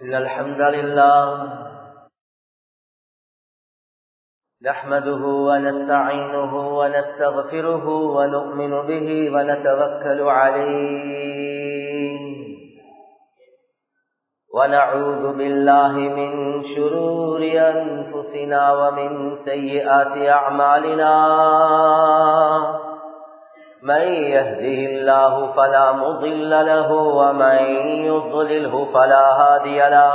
إن الحمد لله نحمده ونستعينه ونستغفره ونؤمن به ونتوكل عليه ونعوذ بالله من شرور أنفسنا ومن سيئات أعمالنا من يهده الله فلا مضل له ومن يضلله فلا هادي له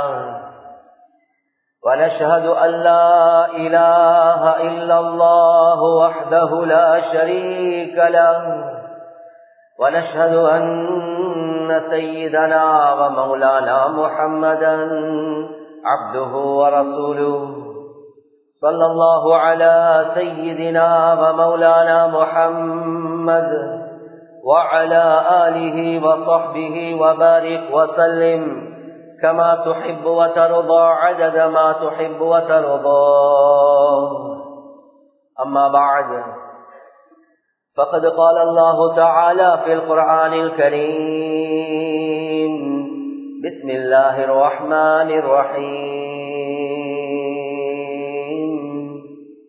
ونشهد أن لا إله إلا الله وحده لا شريك له ونشهد أن سيدنا ومولانا محمدا عبده ورسوله صلى الله على سيدنا ومولانا محمد وعلى آله وصحبه وبارك وسلم كما تحب وترضى عدد ما تحب وترضى أما بعد فقد قال الله تعالى في القرآن الكريم بسم الله الرحمن الرحيم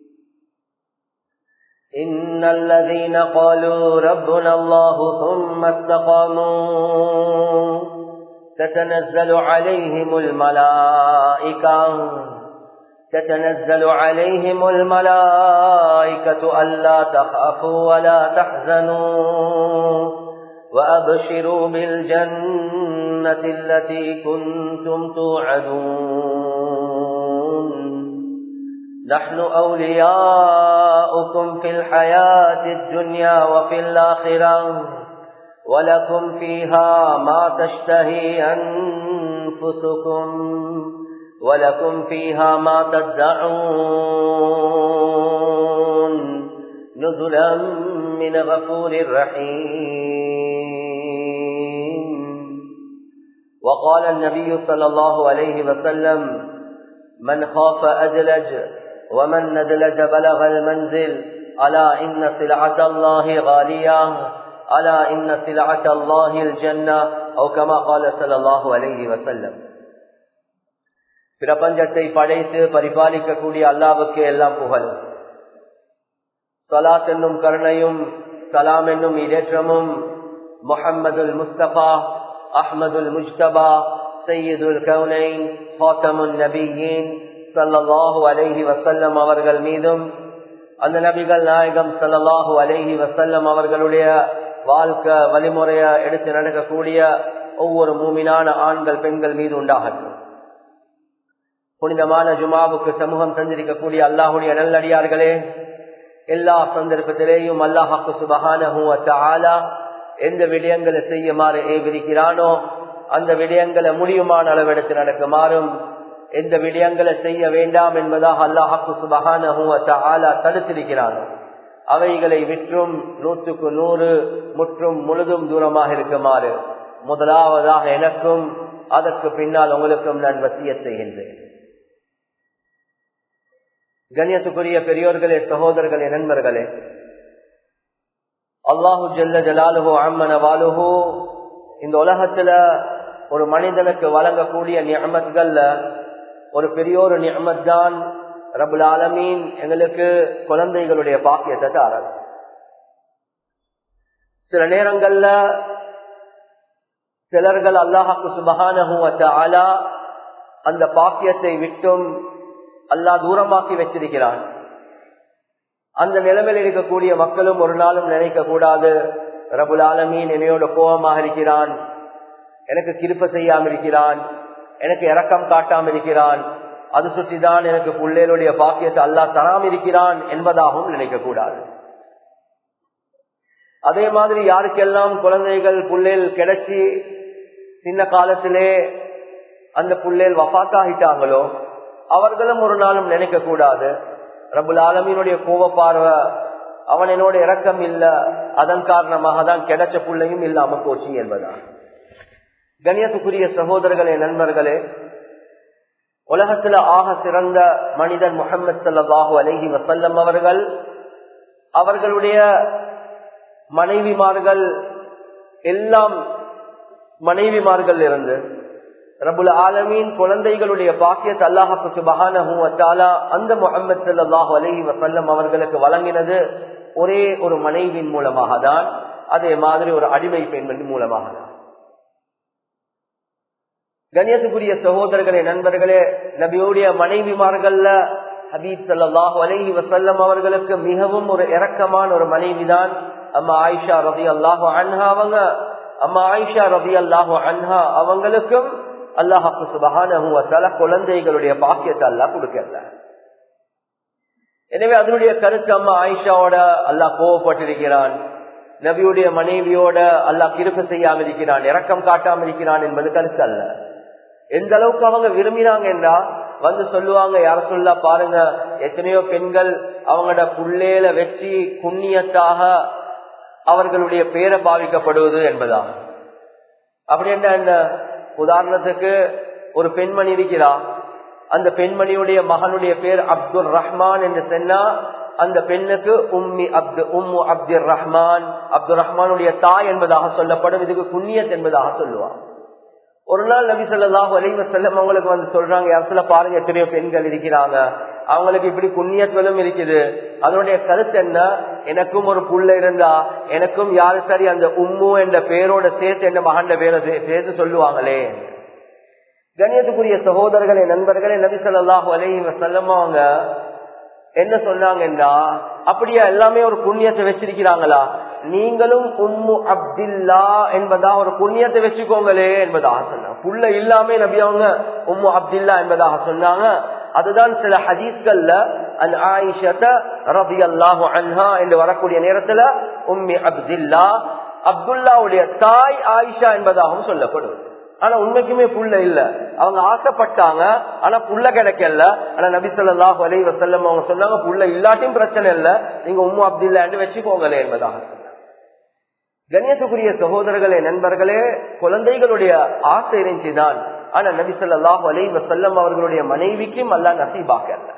إن الذين قالوا ربنا الله ثم استقاموا تتنزل عليهم الملائكة تتنزل عليهم الملائكة ألا تخافوا ولا تحزنوا وأبشروا بالجنة التي كنتم توعدون نحن أولياؤكم في الحياة الدنيا وفي الآخرة ولكم فيها ما تشتهي أنفسكم ولكم فيها ما تدعون نزلا من غفور رحيم وقال النبي صلى الله عليه وسلم من خاف أدلج ومن ندلج بلغ المنزل ألا إن سلعة الله غالية ألا إن سلعة الله الجنة أو كما قال صلى الله عليه وسلم பிரபஞ்சத்தை படைத்து பரிபாலிக்கக்கூடிய அல்லாவுக்கு எல்லாம் புகழ் சலாத் என்னும் கருணையும் சலாம் என்னும் இடேற்றமும் முஹம்மதுல் முஸ்தபா அஹ்மதுல் முஜ்தபா சையீதுல் கவுனைன் ஹாத்தமுல் நபியின் சல்லல்லாஹு அலைஹி வசல்லம் அவர்கள் மீதும் அந்த நபிகள் நாயகம் சல்லல்லாஹு அலைஹி வசல்லம் அவர்களுடைய வாழ்க்கை வழிமுறைய எடுத்து நடக்கக்கூடிய ஒவ்வொரு மூமினான ஆண்கள் பெண்கள் மீது உண்டாகட்டும் புனிதமான ஜுமாவுக்கு சமூகம் தந்திருக்கக்கூடிய அல்லாஹுடைய நல்லடியார்களே எல்லா சந்தர்ப்பத்திலேயும் அல்லாஹாக்கு சுபகான எந்த விடயங்களை செய்யுமாறு ஏவிருக்கிறானோ அந்த விடயங்களை முடியுமான அளவெடுத்து நடக்குமாறும் எந்த விடயங்களை செய்ய வேண்டாம் என்பதாக அல்லாஹாக்கு சுபகான தடுத்திருக்கிறானோ அவைகளை விற்றும் நூற்றுக்கு நூறு முற்றும் முழுதும் தூரமாக இருக்குமாறு முதலாவதாக எனக்கும் அதற்கு பின்னால் உங்களுக்கும் நான் வசிய செய்கின்றேன் கண்ணியத்துக்குரிய பெரியோர்களே சகோதரர்களே நண்பர்களே அல்லாஹு ஜல்ல ஜலாலுஹோ அம்மன வாலுஹோ இந்த உலகத்துல ஒரு மனிதனுக்கு வழங்கக்கூடிய நியமத்கள்ல ஒரு பெரிய ஒரு நியமத் தான் ரபுல் ஆலமீன் எங்களுக்கு குழந்தைகளுடைய பாக்கியத்தை தாரார் சில நேரங்கள்ல சிலர்கள் அல்லாஹாக்கு சுபகான அந்த பாக்கியத்தை விட்டும் அல்லாஹ் தூரமாக்கி வச்சிருக்கிறான் அந்த நிலைமையில் இருக்கக்கூடிய மக்களும் ஒரு நாளும் நினைக்க கூடாது ரபுல் ஆலமீன் என்னையோட கோபமாக இருக்கிறான் எனக்கு கிருப்ப செய்யாம இருக்கிறான் எனக்கு இரக்கம் காட்டாம இருக்கிறான் அது சுற்றிதான் எனக்கு பிள்ளைகளுடைய பாக்கியத்தை அல்லாஹ் தராம இருக்கிறான் என்பதாகவும் நினைக்க கூடாது அதே மாதிரி யாருக்கெல்லாம் குழந்தைகள் புள்ளைகள் கிடைச்சி சின்ன காலத்திலே அந்த புள்ளைகள் வஃத்தாகிட்டாங்களோ அவர்களும் ஒரு நாளும் நினைக்க கூடாது ரபுல் ஆலமீனுடைய கோப பார்வை அவன் என்னோட இறக்கம் இல்ல அதன் காரணமாக தான் கிடைச்ச பிள்ளையும் இல்லாம போச்சு என்பதான் கணியத்துக்குரிய சகோதரர்களே நண்பர்களே உலகத்துல ஆக சிறந்த மனிதன் முகமது சல்லாஹூ அலஹி வசல்லம் அவர்கள் அவர்களுடைய மனைவிமார்கள் எல்லாம் மனைவிமார்கள் இருந்து ரபுல் ஆலமீன் குழந்தைகளுடைய பாக்கியத்தை அல்லாஹாக்கு சுபகானா அந்த முகமது சல்லாஹூ அலஹி வசல்லம் அவர்களுக்கு வழங்கினது ஒரே ஒரு மனைவியின் மூலமாக தான் அதே மாதிரி ஒரு அடிமை பெண்மணி மூலமாக தான் கண்ணியத்துக்குரிய சகோதரர்களே நண்பர்களே நபியுடைய மனைவிமார்கள்ல ஹபீப் சல்லாஹூ அலஹி வசல்லம் அவர்களுக்கு மிகவும் ஒரு இரக்கமான ஒரு மனைவிதான் அம்மா ஆயிஷா ரவி அல்லாஹு அன்ஹா அவங்க அம்மா ஆயிஷா ரவி அல்லாஹு அன்ஹா அவங்களுக்கும் அல்லாஹாக்கு சுபகான குழந்தைகளுடைய பாக்கியத்தை அல்லாஹ் கொடுக்கல எனவே அதனுடைய கருத்து அம்மா ஆயிஷாவோட அல்லாஹ் கோவப்பட்டிருக்கிறான் நபியுடைய மனைவியோட அல்லாஹ் கிருப்ப செய்யாம இருக்கிறான் இரக்கம் காட்டாம இருக்கிறான் என்பது கருத்து அல்ல எந்த அளவுக்கு அவங்க விரும்பினாங்கன்னா வந்து சொல்லுவாங்க யார சொல்லா பாருங்க எத்தனையோ பெண்கள் அவங்களோட புள்ளேல வச்சு புண்ணியத்தாக அவர்களுடைய பேரை பாவிக்கப்படுவது என்பதா அப்படி என்ன என்ன உதாரணத்துக்கு ஒரு பெண்மணி இருக்கிறா அந்த பெண்மணியுடைய மகனுடைய பேர் அப்துல் ரஹ்மான் என்று சொன்னா அந்த பெண்ணுக்கு உம்மி அப்து உம்மு அப்துல் ரஹ்மான் அப்துல் ரஹ்மானுடைய தாய் என்பதாக சொல்லப்படும் இதுக்கு புண்ணியத் என்பதாக சொல்லுவான் ஒரு நாள் நபி சொல்லாஹு அலைவ செல்லம் அவங்களுக்கு வந்து சொல்றாங்க யார் சொல்ல பாருங்க எத்தனையோ பெண்கள் இருக்கிறாங்க அவங்களுக்கு இப்படி புண்ணியத்துவலும் இருக்குது அதனுடைய கருத்து என்ன எனக்கும் ஒரு புள்ள இருந்தா எனக்கும் யாரு சரி அந்த உம்மு என்ற பேரோட சேர்த்து என்ன மகண்ட பேரை சேர்த்து சொல்லுவாங்களே கண்ணியத்துக்குரிய சகோதரர்களே நண்பர்களே நபி சொல்லாஹு அலைவ செல்லம் அவங்க என்ன சொன்னாங்கன்னா அப்படியா எல்லாமே ஒரு புண்ணியத்தை வச்சிருக்கிறாங்களா நீங்களும் உம்மு அப்துல்லா என்பதா ஒரு புண்ணியத்தை வச்சுக்கோங்களே என்பதாக சொன்னாங்க புள்ள இல்லாம நபி அவங்க உம்மு அப்துல்லா என்பதாக சொன்னாங்க அதுதான் சில ஹதீஸ்கள்ல அன் ஆயிஷத ரபி அல்லாஹு அன்ஹா என்று வரக்கூடிய நேரத்துல உம்மி அப்துல்லா அப்துல்லாவுடைய தாய் ஆயிஷா என்பதாகவும் சொல்லப்படுவது ஆனா உண்மைக்குமே புள்ள இல்ல அவங்க ஆசைப்பட்டாங்க ஆனா புள்ள கிடைக்கல ஆனா நபி சொல்லாஹு அலி வசல்லம் அவங்க சொன்னாங்க புள்ள இல்லாட்டியும் பிரச்சனை இல்ல நீங்க உம்மு அப்துல்லாண்டு வச்சுக்கோங்களே என்பதாக கண்ணியத்துக்குரிய சகோதரர்களே நண்பர்களே குழந்தைகளுடைய ஆசை இருந்துச்சுதான் ஆனா நபி சொல்லாஹு அலி வசல்லம் அவர்களுடைய மனைவிக்கும் அல்லா நசீபாக்கல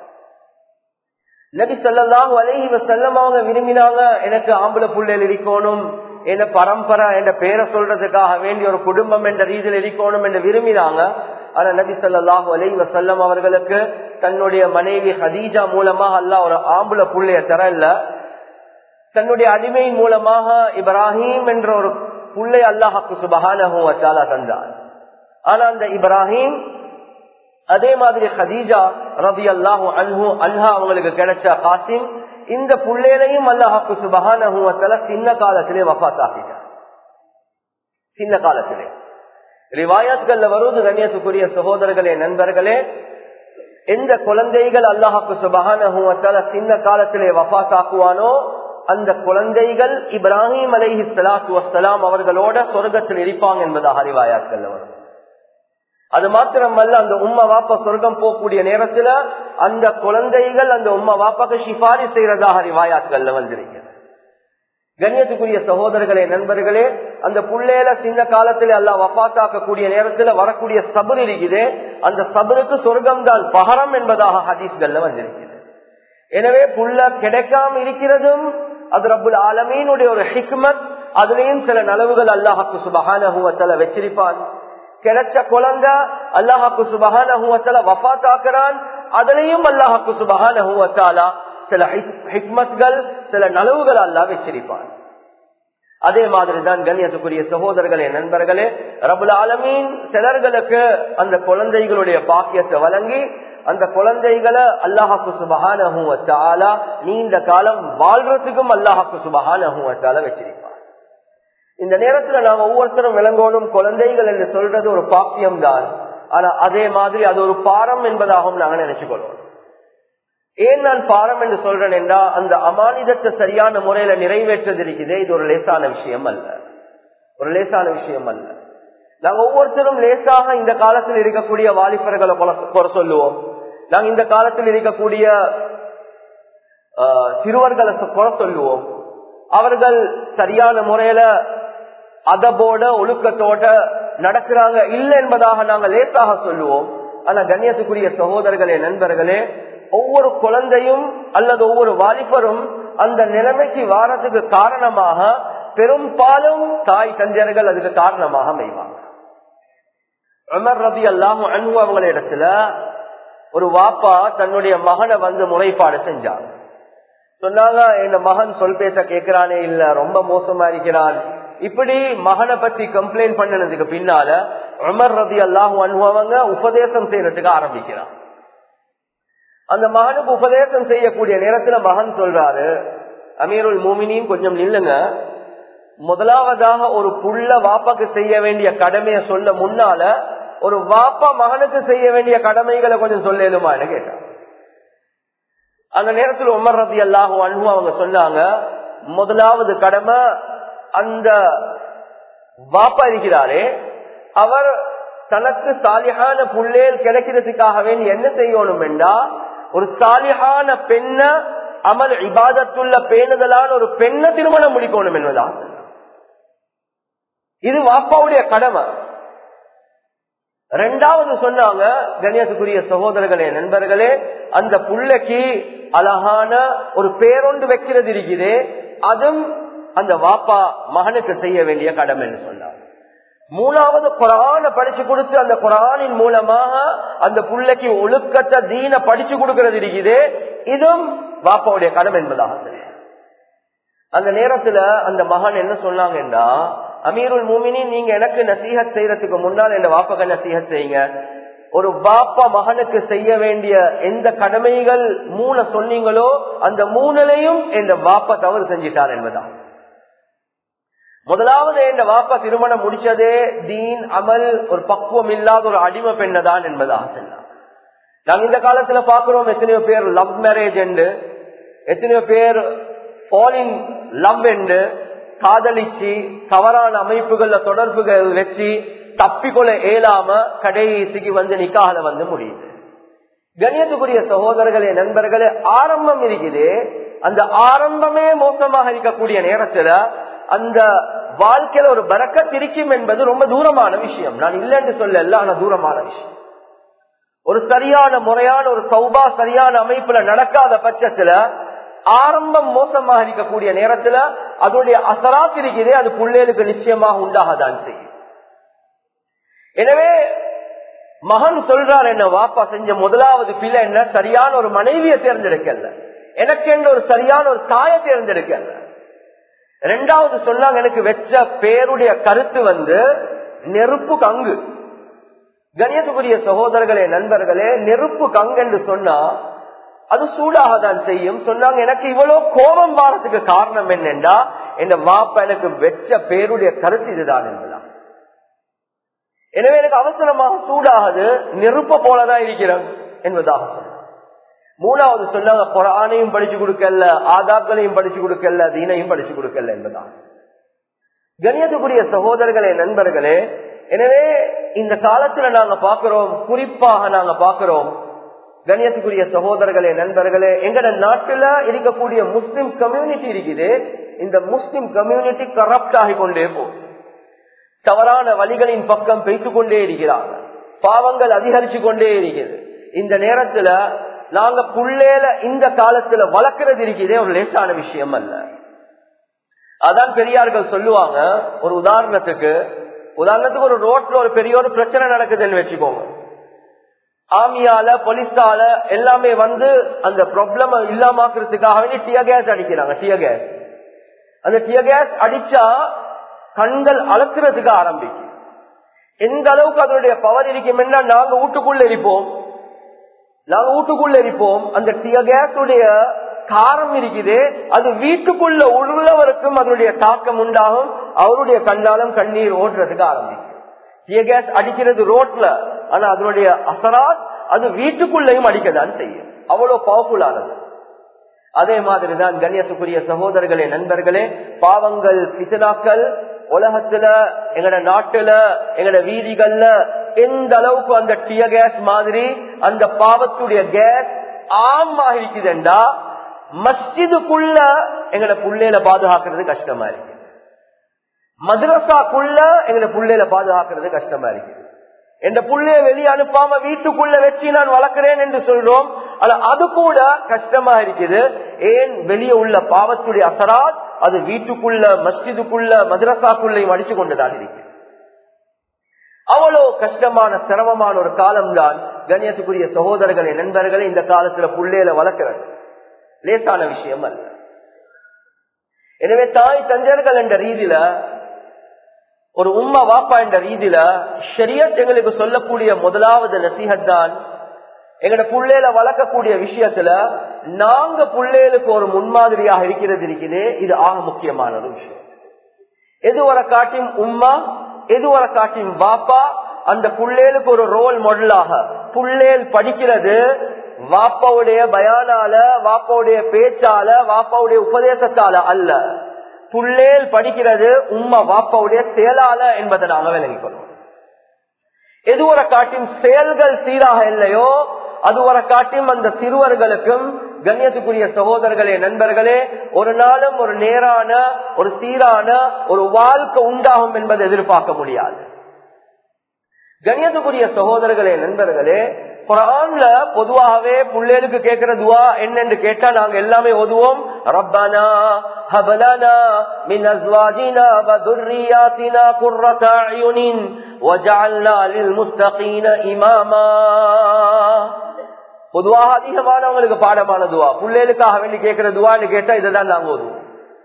நபி சொல்லாஹு அலஹி வசல்லம் அவங்க விரும்பினாங்க எனக்கு ஆம்பளை புள்ளையில் இருக்கணும் என்ன பரம்பரை என்ற பேரை சொல்றதுக்காக வேண்டிய ஒரு குடும்பம் என்ற ரீதியில் இருக்கணும் என்று விரும்பினாங்க ஆனா நபி சொல்லாஹு அலை வசல்லம் அவர்களுக்கு தன்னுடைய மனைவி ஹதீஜா மூலமாக அல்ல ஒரு ஆம்புல புள்ளைய தர இல்ல தன்னுடைய அடிமையின் மூலமாக இப்ராஹிம் என்ற ஒரு புள்ளை அல்லாஹாக்கு சுபகான தந்தார் ஆனா அந்த இப்ராஹிம் அதே மாதிரி ஹதீஜா ரபி அல்லாஹு அன்ஹு அன்ஹா அவங்களுக்கு கிடைச்ச காசிம் இந்த புள்ளையிலையும் அல்லாஹாக்கு சுபகான சின்ன காலத்திலே வஃத்தாக்கிட்டார் சின்ன காலத்திலே ரிவாயாத்கள்ல வருவது கண்ணியத்துக்குரிய சகோதரர்களே நண்பர்களே எந்த குழந்தைகள் அல்லாஹாக்கு சுபகான சின்ன காலத்திலே வஃத்தாக்குவானோ அந்த குழந்தைகள் இப்ராஹிம் அலைஹி சலாத்து வசலாம் அவர்களோட சொர்க்கத்தில் இருப்பாங்க என்பதாக அறிவாயாத்கள்ல வரும் அது மாத்திரமல்ல அந்த உம்மா வாப்பா சொர்க்கம் போகக்கூடிய நேரத்துல அந்த குழந்தைகள் அந்த உம்மா வாப்பாக்கு சிபாரி செய்யறதாக ரிவாயாத்கள்ல வந்திருக்கிறது கண்ணியத்துக்குரிய சகோதரர்களே நண்பர்களே அந்த புள்ளையில சின்ன காலத்துல எல்லாம் வப்பாத்தாக்கக்கூடிய நேரத்துல வரக்கூடிய சபர் இருக்குது அந்த சபருக்கு சொர்க்கம் தான் பகரம் என்பதாக ஹதீஸ்கள்ல வந்திருக்கிறது எனவே புள்ள கிடைக்காம இருக்கிறதும் அது ரபுல் ஆலமீனுடைய ஒரு ஹிக்மத் அதுலயும் சில நலவுகள் அல்லாஹாக்கு சுபகான வச்சிருப்பான் கிடைச்ச குழந்தை அல்லாஹாக்கு சுபகான வஃத்தாக்குறான் அதுலயும் அல்லாஹாக்கு சுபகான சில ஹிக்மத்கள் சில நலவுகள் அல்லா வச்சிருப்பான் அதே மாதிரிதான் கண்ணியத்துக்குரிய சகோதரர்களே நண்பர்களே ரபுல் ஆலமீன் சிலர்களுக்கு அந்த குழந்தைகளுடைய பாக்கியத்தை வழங்கி அந்த குழந்தைகளை அல்லாஹாக்கு சுபகான நீண்ட காலம் வாழ்றதுக்கும் அல்லாஹாக்கு சுபகான வச்சிருப்பான் இந்த நேரத்துல நாங்க ஒவ்வொருத்தரும் விளங்கணும் குழந்தைகள் என்று சொல்றது ஒரு பாக்கியம் தான் ஆனா அதே மாதிரி அது ஒரு பாரம் என்பதாகவும் நாங்க நினைச்சுக்கொள்வோம் ஏன் நான் பாரம் என்று சொல்றேன் என்றா அந்த அமானிதத்தை சரியான முறையில நிறைவேற்றது இருக்குது இது ஒரு லேசான விஷயம் அல்ல ஒரு லேசான விஷயம் அல்ல நாங்க ஒவ்வொருத்தரும் லேசாக இந்த காலத்தில் இருக்கக்கூடிய வாலிபர்களை குறை சொல்லுவோம் நாங்க இந்த காலத்தில் இருக்கக்கூடிய சிறுவர்களை குறை சொல்லுவோம் அவர்கள் சரியான முறையில அதபோட ஒழுக்கத்தோட நடக்கிறாங்க இல்லை என்பதாக நாங்க லேசாக சொல்லுவோம் ஆனா கண்ணியத்துக்குரிய சகோதரர்களே நண்பர்களே ஒவ்வொரு குழந்தையும் அல்லது ஒவ்வொரு வாலிபரும் அந்த நிலைமைக்கு வாரத்துக்கு காரணமாக பெரும்பாலும் தாய் தந்தையர்கள் அதுக்கு காரணமாக அமைவாங்க உமர் ரதி அல்லாஹு அன்பு அவங்கள இடத்துல ஒரு வாப்பா தன்னுடைய மகனை வந்து முறைப்பாடு செஞ்சாங்க சொன்னாங்க இந்த மகன் சொல் பேச கேட்கிறானே இல்ல ரொம்ப மோசமா இருக்கிறான் இப்படி மகனை பத்தி கம்ப்ளைண்ட் பண்ணினதுக்கு பின்னால உமர் ரதி அல்லாஹு அனுபவங்க உபதேசம் செய்யறதுக்கு ஆரம்பிக்கிறான் அந்த மகனுக்கு உபதேசம் செய்யக்கூடிய நேரத்துல மகன் சொல்றாரு அமீருல் மூமினியும் கொஞ்சம் நில்லுங்க முதலாவதாக ஒரு புள்ள வாப்பாக்கு செய்ய வேண்டிய கடமையை சொல்ல முன்னால ஒரு வாப்பா மகனுக்கு செய்ய வேண்டிய கடமைகளை கொஞ்சம் சொல்லலுமான்னு கேட்டான் அந்த நேரத்தில் உமர் ரதி அல்லாஹு அன்பு அவங்க சொன்னாங்க முதலாவது கடமை அந்த வாப்பா இருக்கிறாரே அவர் தனக்கு சாலிஹான புள்ளேல் கிடைக்கிறதுக்காக வேண்டி என்ன செய்யணும் என்றா ஒரு சாலிஹான பெண்ண அமல் இபாதத்துள்ள பேணுதலான ஒரு பெண்ணை திருமணம் முடிக்கணும் என்பதான் இது வாப்பாவுடைய கடமை ரெண்டாவது சொன்னாங்க கண்ணியத்துக்குரிய சகோதரர்களே நண்பர்களே அந்த புள்ளைக்கு அழகான ஒரு பேரொண்டு வைக்கிறது இருக்குது அதுவும் அந்த வாப்பா மகனுக்கு செய்ய வேண்டிய கடமைன்னு சொன்னாங்க மூணாவது குரான படிச்சு கொடுத்து அந்த குரானின் மூலமாக அந்த புள்ளைக்கு ஒழுக்கத்தை தீன படிச்சு கொடுக்கறது இருக்குது இதுவும் வாப்பாவுடைய கடமை என்பதாக சரி அந்த நேரத்துல அந்த மகன் என்ன சொன்னாங்கன்னா அமீருல் மூமினி நீங்க எனக்கு நசீகத் செய்யறதுக்கு முன்னால் என் வாப்பக நசீகத் செய்யுங்க ஒரு பாப்பா மகனுக்கு செய்ய வேண்டிய எந்த கடமைகள் மூணு சொன்னீங்களோ அந்த மூணுலையும் என் வாப்பா தவறு செஞ்சிட்டார் என்பதான் முதலாவது என் வாப்பா திருமணம் முடிச்சதே தீன் அமல் ஒரு பக்குவம் இல்லாத ஒரு அடிமை பெண்ணதான் என்பதாக சொன்னார் நாங்க இந்த காலத்துல பாக்குறோம் எத்தனையோ பேர் லவ் மேரேஜ் என்று எத்தனையோ பேர் ஃபாலின் லவ் என்று காதலிச்சு தவறான அமைப்புகள்ல தொடர்புகள் வச்சு தப்பிக்கொள்ள இயலாம கடைசிக்கு வந்து நிக்கால வந்து முடியுது கணியத்துக்குரிய சகோதரர்களே நண்பர்களே ஆரம்பம் இருக்குது அந்த ஆரம்பமே மோசமாக இருக்கக்கூடிய நேரத்துல அந்த வாழ்க்கையில ஒரு பறக்கத் இருக்கும் என்பது ரொம்ப தூரமான விஷயம் நான் இல்லைன்னு சொல்ல ஆனா தூரமான விஷயம் ஒரு சரியான முறையான ஒரு சௌபா சரியான அமைப்புல நடக்காத பட்சத்துல ஆரம்பம் மோசமாக இருக்கக்கூடிய நேரத்துல அதனுடைய அசராத் இருக்கிறதே அது பிள்ளைகளுக்கு நிச்சயமாக உண்டாகதான் செய்யும் எனவே மகன் சொல்றார் என்ன வாப்பா செஞ்ச முதலாவது பிள்ளை என்ன சரியான ஒரு மனைவியை தேர்ந்தெடுக்கல எனக்கு என்ற ஒரு சரியான ஒரு தாயை தேர்ந்தெடுக்கல ரெண்டாவது சொன்னாங்க எனக்கு வச்ச பேருடைய கருத்து வந்து நெருப்பு கங்கு கணியத்துக்குரிய சகோதரர்களே நண்பர்களே நெருப்பு கங்கு என்று சொன்னா அது சூடாக தான் செய்யும் சொன்னாங்க எனக்கு இவ்வளவு கோபம் வாரத்துக்கு காரணம் என்னென்றா என் வாப்ப எனக்கு வெச்ச பேருடைய கருத்து இதுதான் என்பதான் எனவே எனக்கு அவசரமாக சூடாகுது நெருப்ப போலதான் இருக்கிறேன் என்பதாக சொன்னாங்க மூணாவது சொன்னாங்க குரானையும் படிச்சு கொடுக்கல ஆதாக்களையும் படிச்சு கொடுக்கல தீனையும் படிச்சு கொடுக்கல என்பதான் கணியத்துக்குரிய சகோதரர்களே நண்பர்களே எனவே இந்த காலத்துல நாங்க பாக்குறோம் குறிப்பாக நாங்க பாக்குறோம் கணியத்துக்குரிய சகோதரர்களே நண்பர்களே எங்கட நாட்டுல இருக்கக்கூடிய முஸ்லிம் கம்யூனிட்டி இருக்குது இந்த முஸ்லிம் கம்யூனிட்டி கரப்ட் ஆகி கொண்டே போகுது தவறான வழிகளின் பக்கம் பெய்து கொண்டே இருக்கிறாங்க பாவங்கள் அதிகரிச்சு கொண்டே இருக்குது இந்த நேரத்துல நாங்க புள்ளேல இந்த காலத்துல வளர்க்கறது இருக்குதே ஒரு லேசான விஷயம் அல்ல அதான் பெரியார்கள் சொல்லுவாங்க ஒரு உதாரணத்துக்கு உதாரணத்துக்கு ஒரு ரோட்ல ஒரு பெரிய ஒரு பிரச்சனை நடக்குதுன்னு வச்சுக்கோங்க ஆமியால போலீஸால எல்லாமே வந்து அந்த ப்ராப்ளம் இல்லாமக்கிறதுக்காக வேண்டி டியர் கேஸ் அடிக்கிறாங்க டியர் கேஸ் அந்த டியர் கேஸ் அடிச்சா கண்கள் அளக்குறதுக்கு ஆரம்பிக்கும் எந்த அளவுக்கு அதனுடைய பவர் இருக்கும் என்ன நாங்க வீட்டுக்குள்ள இருப்போம் நாங்க வீட்டுக்குள்ள இருப்போம் அந்த டியர் கேஸ் உடைய காரம் இருக்குது அது வீட்டுக்குள்ள உள்ளவருக்கும் அதனுடைய தாக்கம் உண்டாகும் அவருடைய கண்ணாலும் கண்ணீர் ஓடுறதுக்கு ஆரம்பிக்கும் டியர் கேஸ் அடிக்கிறது ரோட்ல ஆனா அதனுடைய அசராத் அது வீட்டுக்குள்ளேயும் அடிக்கதான் செய்யும் அவ்வளவு பவர்ஃபுல்லானது அதே மாதிரிதான் கண்ணியத்துக்குரிய சகோதரர்களே நண்பர்களே பாவங்கள் பித்தனாக்கள் உலகத்துல எங்கட நாட்டுல எங்கட வீதிகள்ல எந்த அளவுக்கு அந்த டியர் கேஸ் மாதிரி அந்த பாவத்துடைய கேஸ் ஆமா இருக்குதுண்டா மஸ்ஜிதுக்குள்ள எங்கட புள்ளையில பாதுகாக்கிறது கஷ்டமா இருக்கு மദ്രസാக்குள்ள எங்களை புள்ளையில பாதுகாக்கிறது கஷ்டமா இருக்கு எந்த புள்ளைய வெளியே அனுப்பாம வீட்டுக்குள்ள வச்சு நான் வளர்க்கிறேன் என்று சொல்றோம் ஆனா அது கூட கஷ்டமா இருக்குது ஏன் வெளியே உள்ள பாவத்துடைய அசராத் அது வீட்டுக்குள்ள மஸ்ஜிதுக்குள்ள மദ്രസാக்குள்ளையும் அடிச்சு கொண்டுதான் இருக்கு அவ்வளோ கஷ்டமான சிரமமான ஒரு காலம்தான் கண்ணியத்துக்குரிய சகோதரர்களை நண்பர்களை இந்த காலத்துல புள்ளேல வளர்க்கிறது லேசான விஷயம் அல்ல எனவே தாய் தஞ்சர்கள் என்ற ரீதியில ஒரு உம்மா வாப்பா என்ற ரீதியில ஷரியத் எங்களுக்கு சொல்லக்கூடிய முதலாவது நசீகத் தான் எங்கட புள்ளேல வளர்க்கக்கூடிய விஷயத்துல நாங்க புள்ளேலுக்கு ஒரு முன்மாதிரியாக இருக்கிறது இருக்குது இது ஆக முக்கியமான ஒரு விஷயம் எது வர காட்டியும் உம்மா எது வர காட்டியும் வாப்பா அந்த புள்ளேலுக்கு ஒரு ரோல் மாடலாக புள்ளேல் படிக்கிறது வாப்பாவுடைய பயானால வாப்பாவுடைய பேச்சால வாப்பாவுடைய உபதேசத்தால அல்ல புள்ளேல் படிக்கிறது உம்மா வாப்பாவுடைய செயலால என்பதை நாங்க விளங்கிக் கொள்வோம் எது ஒரு காட்டின் செயல்கள் சீராக இல்லையோ அது ஒரு காட்டியும் அந்த சிறுவர்களுக்கும் கண்ணியத்துக்குரிய சகோதரர்களே நண்பர்களே ஒரு நாளும் ஒரு நேரான ஒரு சீரான ஒரு வாழ்க்கை உண்டாகும் என்பதை எதிர்பார்க்க முடியாது கண்ணியத்துக்குரிய சகோதரர்களே நண்பர்களே குரான்ல பொதுவாகவே புள்ளேருக்கு கேட்கிற துவா என்னன்னு கேட்டா நாங்க எல்லாமே ஓதுவோம் ரப்பனா ஹபலனா மின் அஸ்வாஜினா வ துர்ரியாத்தினா குர்ரத அயுனின் வஜஅல்னா லில் முத்தகீன இமாமா பொதுவாக அதிகமானவங்களுக்கு பாடமான துவா புள்ளேலுக்காக வேண்டி கேட்கிற துவான்னு கேட்டா இதைதான் நாங்க ஓதுவோம்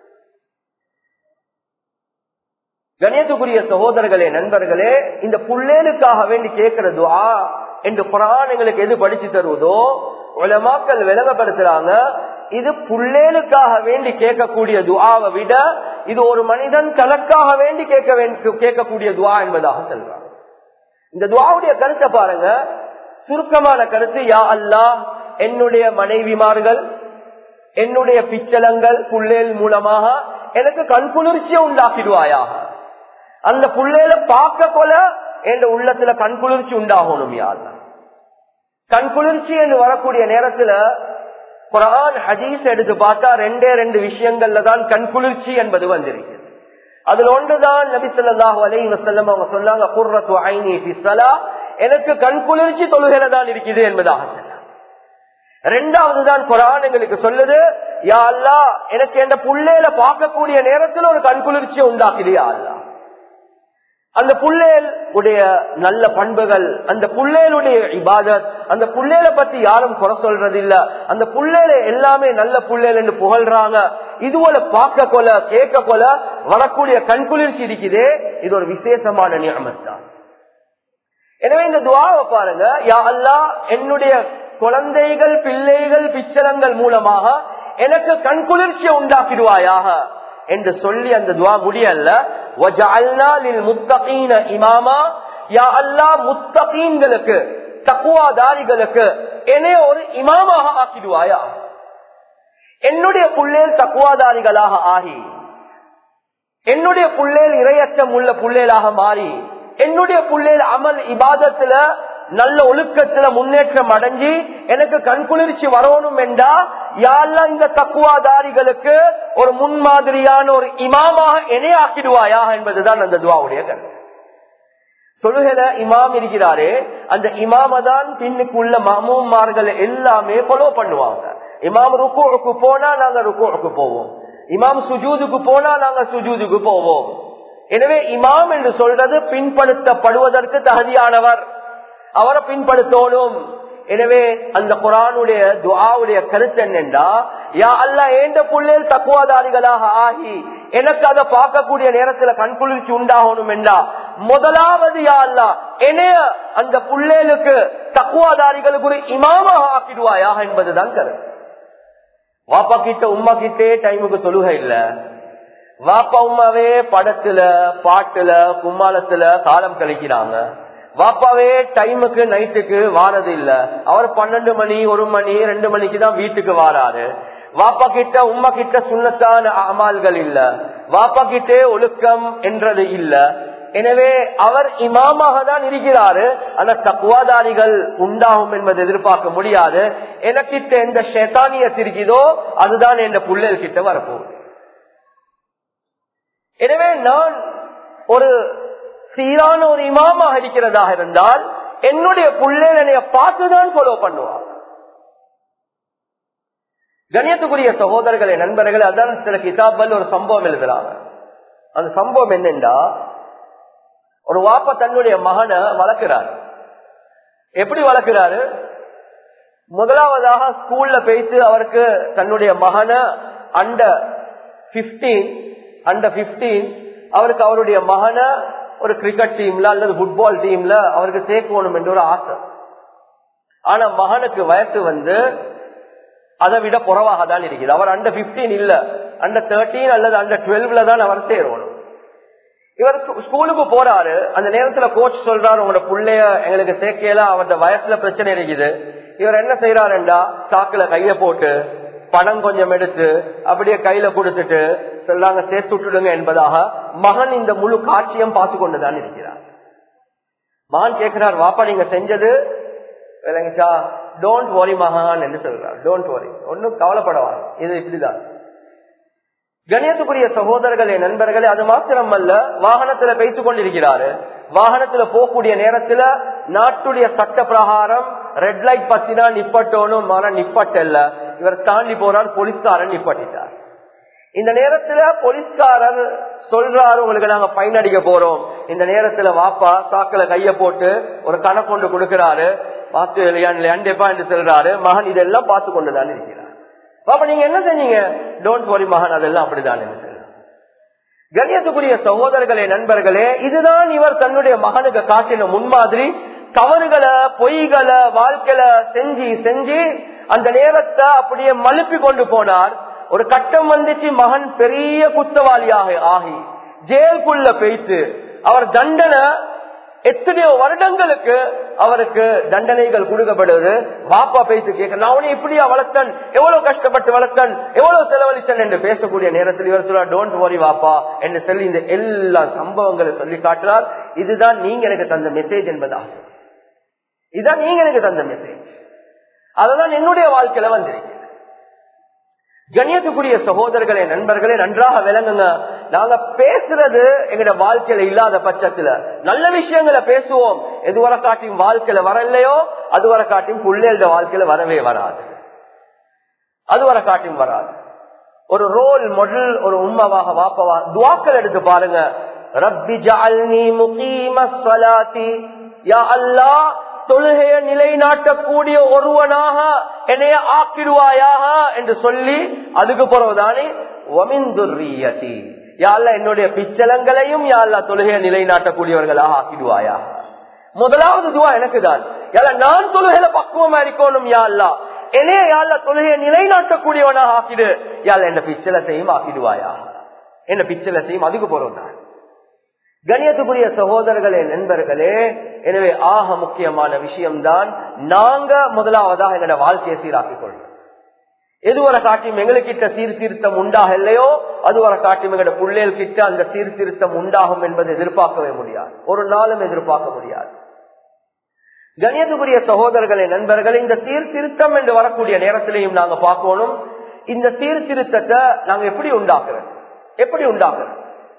கணியத்துக்குரிய சகோதரர்களே நண்பர்களே இந்த புள்ளேலுக்காக வேண்டி கேட்கிற துவா என்று குரான் எங்களுக்கு எது படிச்சு தருவதோ உலமாக்கள் விளங்கப்படுத்துறாங்க இது புள்ளேலுக்காக வேண்டி கேட்கக்கூடிய துவாவை விட இது ஒரு மனிதன் தனக்காக வேண்டி கேட்க வேண்டும் கேட்கக்கூடிய துவா என்பதாக சொல்றாங்க இந்த துவாவுடைய கருத்தை பாருங்க சுருக்கமான கருத்து யா அல்லா என்னுடைய மனைவிமார்கள் என்னுடைய பிச்சலங்கள் புள்ளேல் மூலமாக எனக்கு கண்குளிர்ச்சியை உண்டாக்கிடுவாயாக அந்த புள்ளேல பார்க்க கொல என்ற உள்ளத்துல கண்குளிர்ச்சி உண்டாகணும் யாரு கண்குளிர்ச்சி என்று வரக்கூடிய நேரத்துல குரான் ஹதீஸ் எடுத்து பார்த்தா ரெண்டே ரெண்டு விஷயங்கள்ல தான் கண்குளிர்ச்சி என்பது வந்திருக்கு அதுல ஒன்றுதான் நபி சொல்லாஹு அலை வசல்லம் அவங்க சொன்னாங்க குர்ரத்து ஐனி பிசலா எனக்கு கண்குளிர்ச்சி தொழுகையில தான் இருக்குது என்பதாக ரெண்டாவது தான் குரான் எங்களுக்கு சொல்லுது யா அல்லா எனக்கு என் புள்ளேல பார்க்கக்கூடிய நேரத்தில் ஒரு கண்குளிர்ச்சியை உண்டாக்குது யா அல்லா அந்த புள்ளேல் உடைய நல்ல பண்புகள் அந்த புள்ளேலுடைய இபாதத் அந்த புள்ளேல பத்தி யாரும் குறை சொல்றது இல்ல அந்த புள்ளேல எல்லாமே நல்ல புள்ளேல் என்று புகழ்றாங்க இது போல பார்க்க கொல கேட்க கொல வரக்கூடிய கண்குளிர்ச்சி இருக்குதே இது ஒரு விசேஷமான நியமம் தான் எனவே இந்த துவாவை பாருங்க யா அல்லா என்னுடைய குழந்தைகள் பிள்ளைகள் பிச்சலங்கள் மூலமாக எனக்கு கண்குளிர்ச்சியை உண்டாக்கிடுவாயாக என்று சொல்லி அந்த துவா முடியல இமாமா யா அல்லா முத்தகீன்களுக்கு தக்குவாதாரிகளுக்கு என்னைய ஒரு இமாமாக ஆக்கிடுவாயா என்னுடைய புள்ளேல் தக்குவாதாரிகளாக ஆகி என்னுடைய புள்ளேல் இரையச்சம் உள்ள புள்ளேலாக மாறி என்னுடைய புள்ளேல் அமல் இபாதத்துல நல்ல ஒழுக்கத்துல முன்னேற்றம் அடைஞ்சி எனக்கு கண்குளிர்ச்சி வரணும் என்றா யாரெல்லாம் இந்த தக்குவாதாரிகளுக்கு ஒரு முன்மாதிரியான ஒரு இமாமாக இணையாக்கிடுவாயா என்பதுதான் அந்த துவாவுடைய கருத்து சொல்லுகிற இமாம் இருக்கிறாரே அந்த இமாம தான் பின்னுக்குள்ள மாமூமார்கள் எல்லாமே ஃபாலோ பண்ணுவாங்க இமாம் ருக்குக்கு போனா நாங்க ருக்குக்கு போவோம் இமாம் சுஜூதுக்கு போனா நாங்க சுஜூதுக்கு போவோம் எனவே இமாம் என்று சொல்றது பின்படுத்தப்படுவதற்கு தகுதியானவர் அவரை பின்படுத்தணும் எனவே அந்த குரானுடைய துவாவுடைய கருத்து என்னென்றா யா அல்ல ஏண்ட புள்ளேல் தக்குவாதாரிகளாக ஆகி எனக்கு அதை பார்க்கக்கூடிய நேரத்துல கண்குளிர்ச்சி உண்டாகணும் என்றா முதலாவது யா அல்லா என்னைய அந்த புள்ளேலுக்கு தக்குவாதாரிகளுக்கு ஒரு இமாமாக ஆக்கிடுவாயா என்பதுதான் கருத்து வாப்பா கிட்ட உமா கிட்டே டைமுக்கு தொழுகை இல்ல வாப்பா உமாவே படத்துல பாட்டுல கும்மாளத்துல காலம் கழிக்கிறாங்க வாப்பாவே டைமுக்கு நைட்டுக்கு வாரது இல்ல அவர் பன்னெண்டு மணி ஒரு மணி ரெண்டு மணிக்கு தான் வீட்டுக்கு வாராரு வாப்பா கிட்ட உமா கிட்ட சுண்ணத்தான அமால்கள் இல்ல வாப்பா கிட்டே ஒழுக்கம் என்றது இல்ல எனவே அவர் இமாமாக தான் இருக்கிறாரு ஆனா தக்குவாதாரிகள் உண்டாகும் என்பது எதிர்பார்க்க முடியாது எனக்கிட்ட எந்த ஷேத்தானியத் இருக்குதோ அதுதான் என் புள்ளல் கிட்ட வரப்போகுது எனவே நான் ஒரு சீரான ஒரு இமாமாக இருக்கிறதாக இருந்தால் என்னுடைய புள்ளல் என்னைய பார்த்துதான் ஃபாலோ பண்ணுவார் கணியத்துக்குரிய சகோதரர்களே நண்பர்களே அதான் சில கிதாபல் ஒரு சம்பவம் எழுதுறாங்க அந்த சம்பவம் என்னென்றா ஒரு வாப்பா தன்னுடைய மகனை வளர்க்கிறாரு எப்படி வளர்க்கிறாரு முதலாவதாக ஸ்கூல்ல போயிட்டு அவருக்கு தன்னுடைய மகனை அண்டர் பிப்டீன் அண்டர் பிப்டீன் அவருக்கு அவருடைய மகனை ஒரு கிரிக்கெட் டீம்ல அல்லது ஃபுட்பால் டீம்ல அவருக்கு சேர்க்கணும் என்ற ஒரு ஆசை ஆனா மகனுக்கு வயசு வந்து அதை விட குறவாக தான் இருக்குது அவர் அண்டர் பிப்டீன் இல்ல அண்டர் தேர்ட்டீன் அல்லது அண்டர் டுவெல்வ்ல தான் அவர் சேரணும் இவர் ஸ்கூலுக்கு போறாரு அந்த நேரத்துல கோச் சொல்றாரு உங்களோட பிள்ளைய எங்களுக்கு சேர்க்கையில அவரோட வயசுல பிரச்சனை இருக்குது இவர் என்ன செய்யறாருண்டா சாக்குல கைய போட்டு பணம் கொஞ்சம் எடுத்து அப்படியே கையில கொடுத்துட்டு சொல்றாங்க சேர்த்து விட்டுடுங்க என்பதாக மகன் இந்த முழு காட்சியம் பார்த்து கொண்டுதான் இருக்கிறார் மகன் கேட்கிறார் வாப்பா நீங்க செஞ்சது விளங்கிச்சா டோன்ட் வரி மகான் என்று சொல்றார் டோன்ட் வரி ஒன்னும் கவலைப்படவாங்க இது இப்படிதான் கணியத்துக்குரிய சகோதரர்களே நண்பர்களே அது மாத்திரம் அல்ல வாகனத்துல பேசிக் கொண்டிருக்கிறாரு வாகனத்துல போகக்கூடிய நேரத்துல நாட்டுடைய சட்ட பிரகாரம் ரெட் லைட் பத்தினா நிப்பட்டோனும் ஆனா நிப்பட்டல்ல இவர் தாண்டி போறார் போலீஸ்காரன் நிப்பட்டிட்டார் இந்த நேரத்துல போலீஸ்காரர் சொல்றாரு உங்களுக்கு நாங்க பைன் அடிக்க போறோம் இந்த நேரத்துல வாப்பா சாக்குல கைய போட்டு ஒரு கணக்கொண்டு கொடுக்கிறாரு பார்த்து இல்லையாண்டேப்பா என்று சொல்றாரு மகன் இதெல்லாம் பார்த்து கொண்டுதான் இருக்கிறார் பாப்பா நீங்க என்ன செஞ்சீங்க டோன்ட் வரி மகன் அதெல்லாம் அப்படிதான் கண்ணியத்துக்குரிய சகோதரர்களே நண்பர்களே இதுதான் இவர் தன்னுடைய மகனுக்கு காட்டின முன்மாதிரி தவறுகளை பொய்களை வாழ்க்கையில செஞ்சு செஞ்சு அந்த நேரத்தை அப்படியே மழுப்பி கொண்டு போனார் ஒரு கட்டம் வந்துச்சு மகன் பெரிய குத்தவாளியாக ஆகி ஜெயிலுக்குள்ள போயிட்டு அவர் தண்டனை எத்தனையோ வருடங்களுக்கு அவருக்கு தண்டனைகள் கொடுக்கப்படுது வாப்பா பேசி கேட்க நான் உன்னை இப்படியா வளர்த்தன் எவ்வளவு கஷ்டப்பட்டு வளர்த்தன் எவ்வளவு செலவழித்தன் என்று பேசக்கூடிய நேரத்தில் இவர் சொல்றார் டோன்ட் வரி வாப்பா என்று சொல்லி இந்த எல்லா சம்பவங்களை சொல்லி காட்டுறார் இதுதான் நீங்க எனக்கு தந்த மெசேஜ் என்பதாக இதுதான் நீங்க எனக்கு தந்த மெசேஜ் அததான் என்னுடைய வாழ்க்கையில வந்திருக்கு கண்ணியத்துக்குரிய சகோதரர்களே நண்பர்களே நன்றாக விளங்குங்க நாங்க பேசுறது எங்கட வாழ்க்கையில இல்லாத பட்சத்துல நல்ல விஷயங்களை பேசுவோம் எதுவரை காட்டியும் வாழ்க்கையில வரலையோ அதுவரை காட்டியும் பிள்ளைகள வாழ்க்கையில வரவே வராது அதுவரை காட்டியும் வராது ஒரு ரோல் மாடல் ஒரு உண்மவாக வாப்பவா துவாக்கள் எடுத்து பாருங்க ரப்பி ஜஅல்னி முகீம ஸலாத்தி யா அல்லாஹ் தொழுகைய நிலைநாட்டக்கூடிய ஒருவனாக என்னைய ஆக்கிடுவாயாக என்று சொல்லி அதுக்கு பிறகுதானே ஒமிந்துரியதி யாழ்ல என்னுடைய பிச்சலங்களையும் யாழ்லா தொழுகைய நிலைநாட்டக்கூடியவர்களாக ஆக்கிடுவாயா முதலாவது துவா எனக்கு தான் யால நான் தொழுகையில பக்குவமா இருக்கணும் யாழ்லா என்னைய யாழ்ல தொழுகைய நிலைநாட்டக்கூடியவனாக ஆக்கிடு யாழ் என்ன பிச்சலத்தையும் ஆக்கிடுவாயா என்ன பிச்சலத்தையும் அதுக்கு போறோம் கணியத்துக்குரிய சகோதரர்களே நண்பர்களே எனவே ஆக முக்கியமான விஷயம்தான் நாங்க முதலாவதாக எங்களோட வாழ்க்கையை சீராக்கிக் கொள்வோம் எதுவரை காட்டியும் எங்களுக்கிட்ட சீர்திருத்தம் உண்டாக இல்லையோ அதுவரை காட்டியும் எங்களோட பிள்ளைகள் கிட்ட அந்த சீர்திருத்தம் உண்டாகும் என்பதை எதிர்பார்க்கவே முடியாது ஒரு நாளும் எதிர்பார்க்க முடியாது கணியத்துக்குரிய சகோதரர்களே நண்பர்களே இந்த சீர்திருத்தம் என்று வரக்கூடிய நேரத்திலையும் நாங்க பார்க்கணும் இந்த சீர்திருத்தத்தை நாங்க எப்படி உண்டாக்குறோம் எப்படி உண்டாக்குறோம்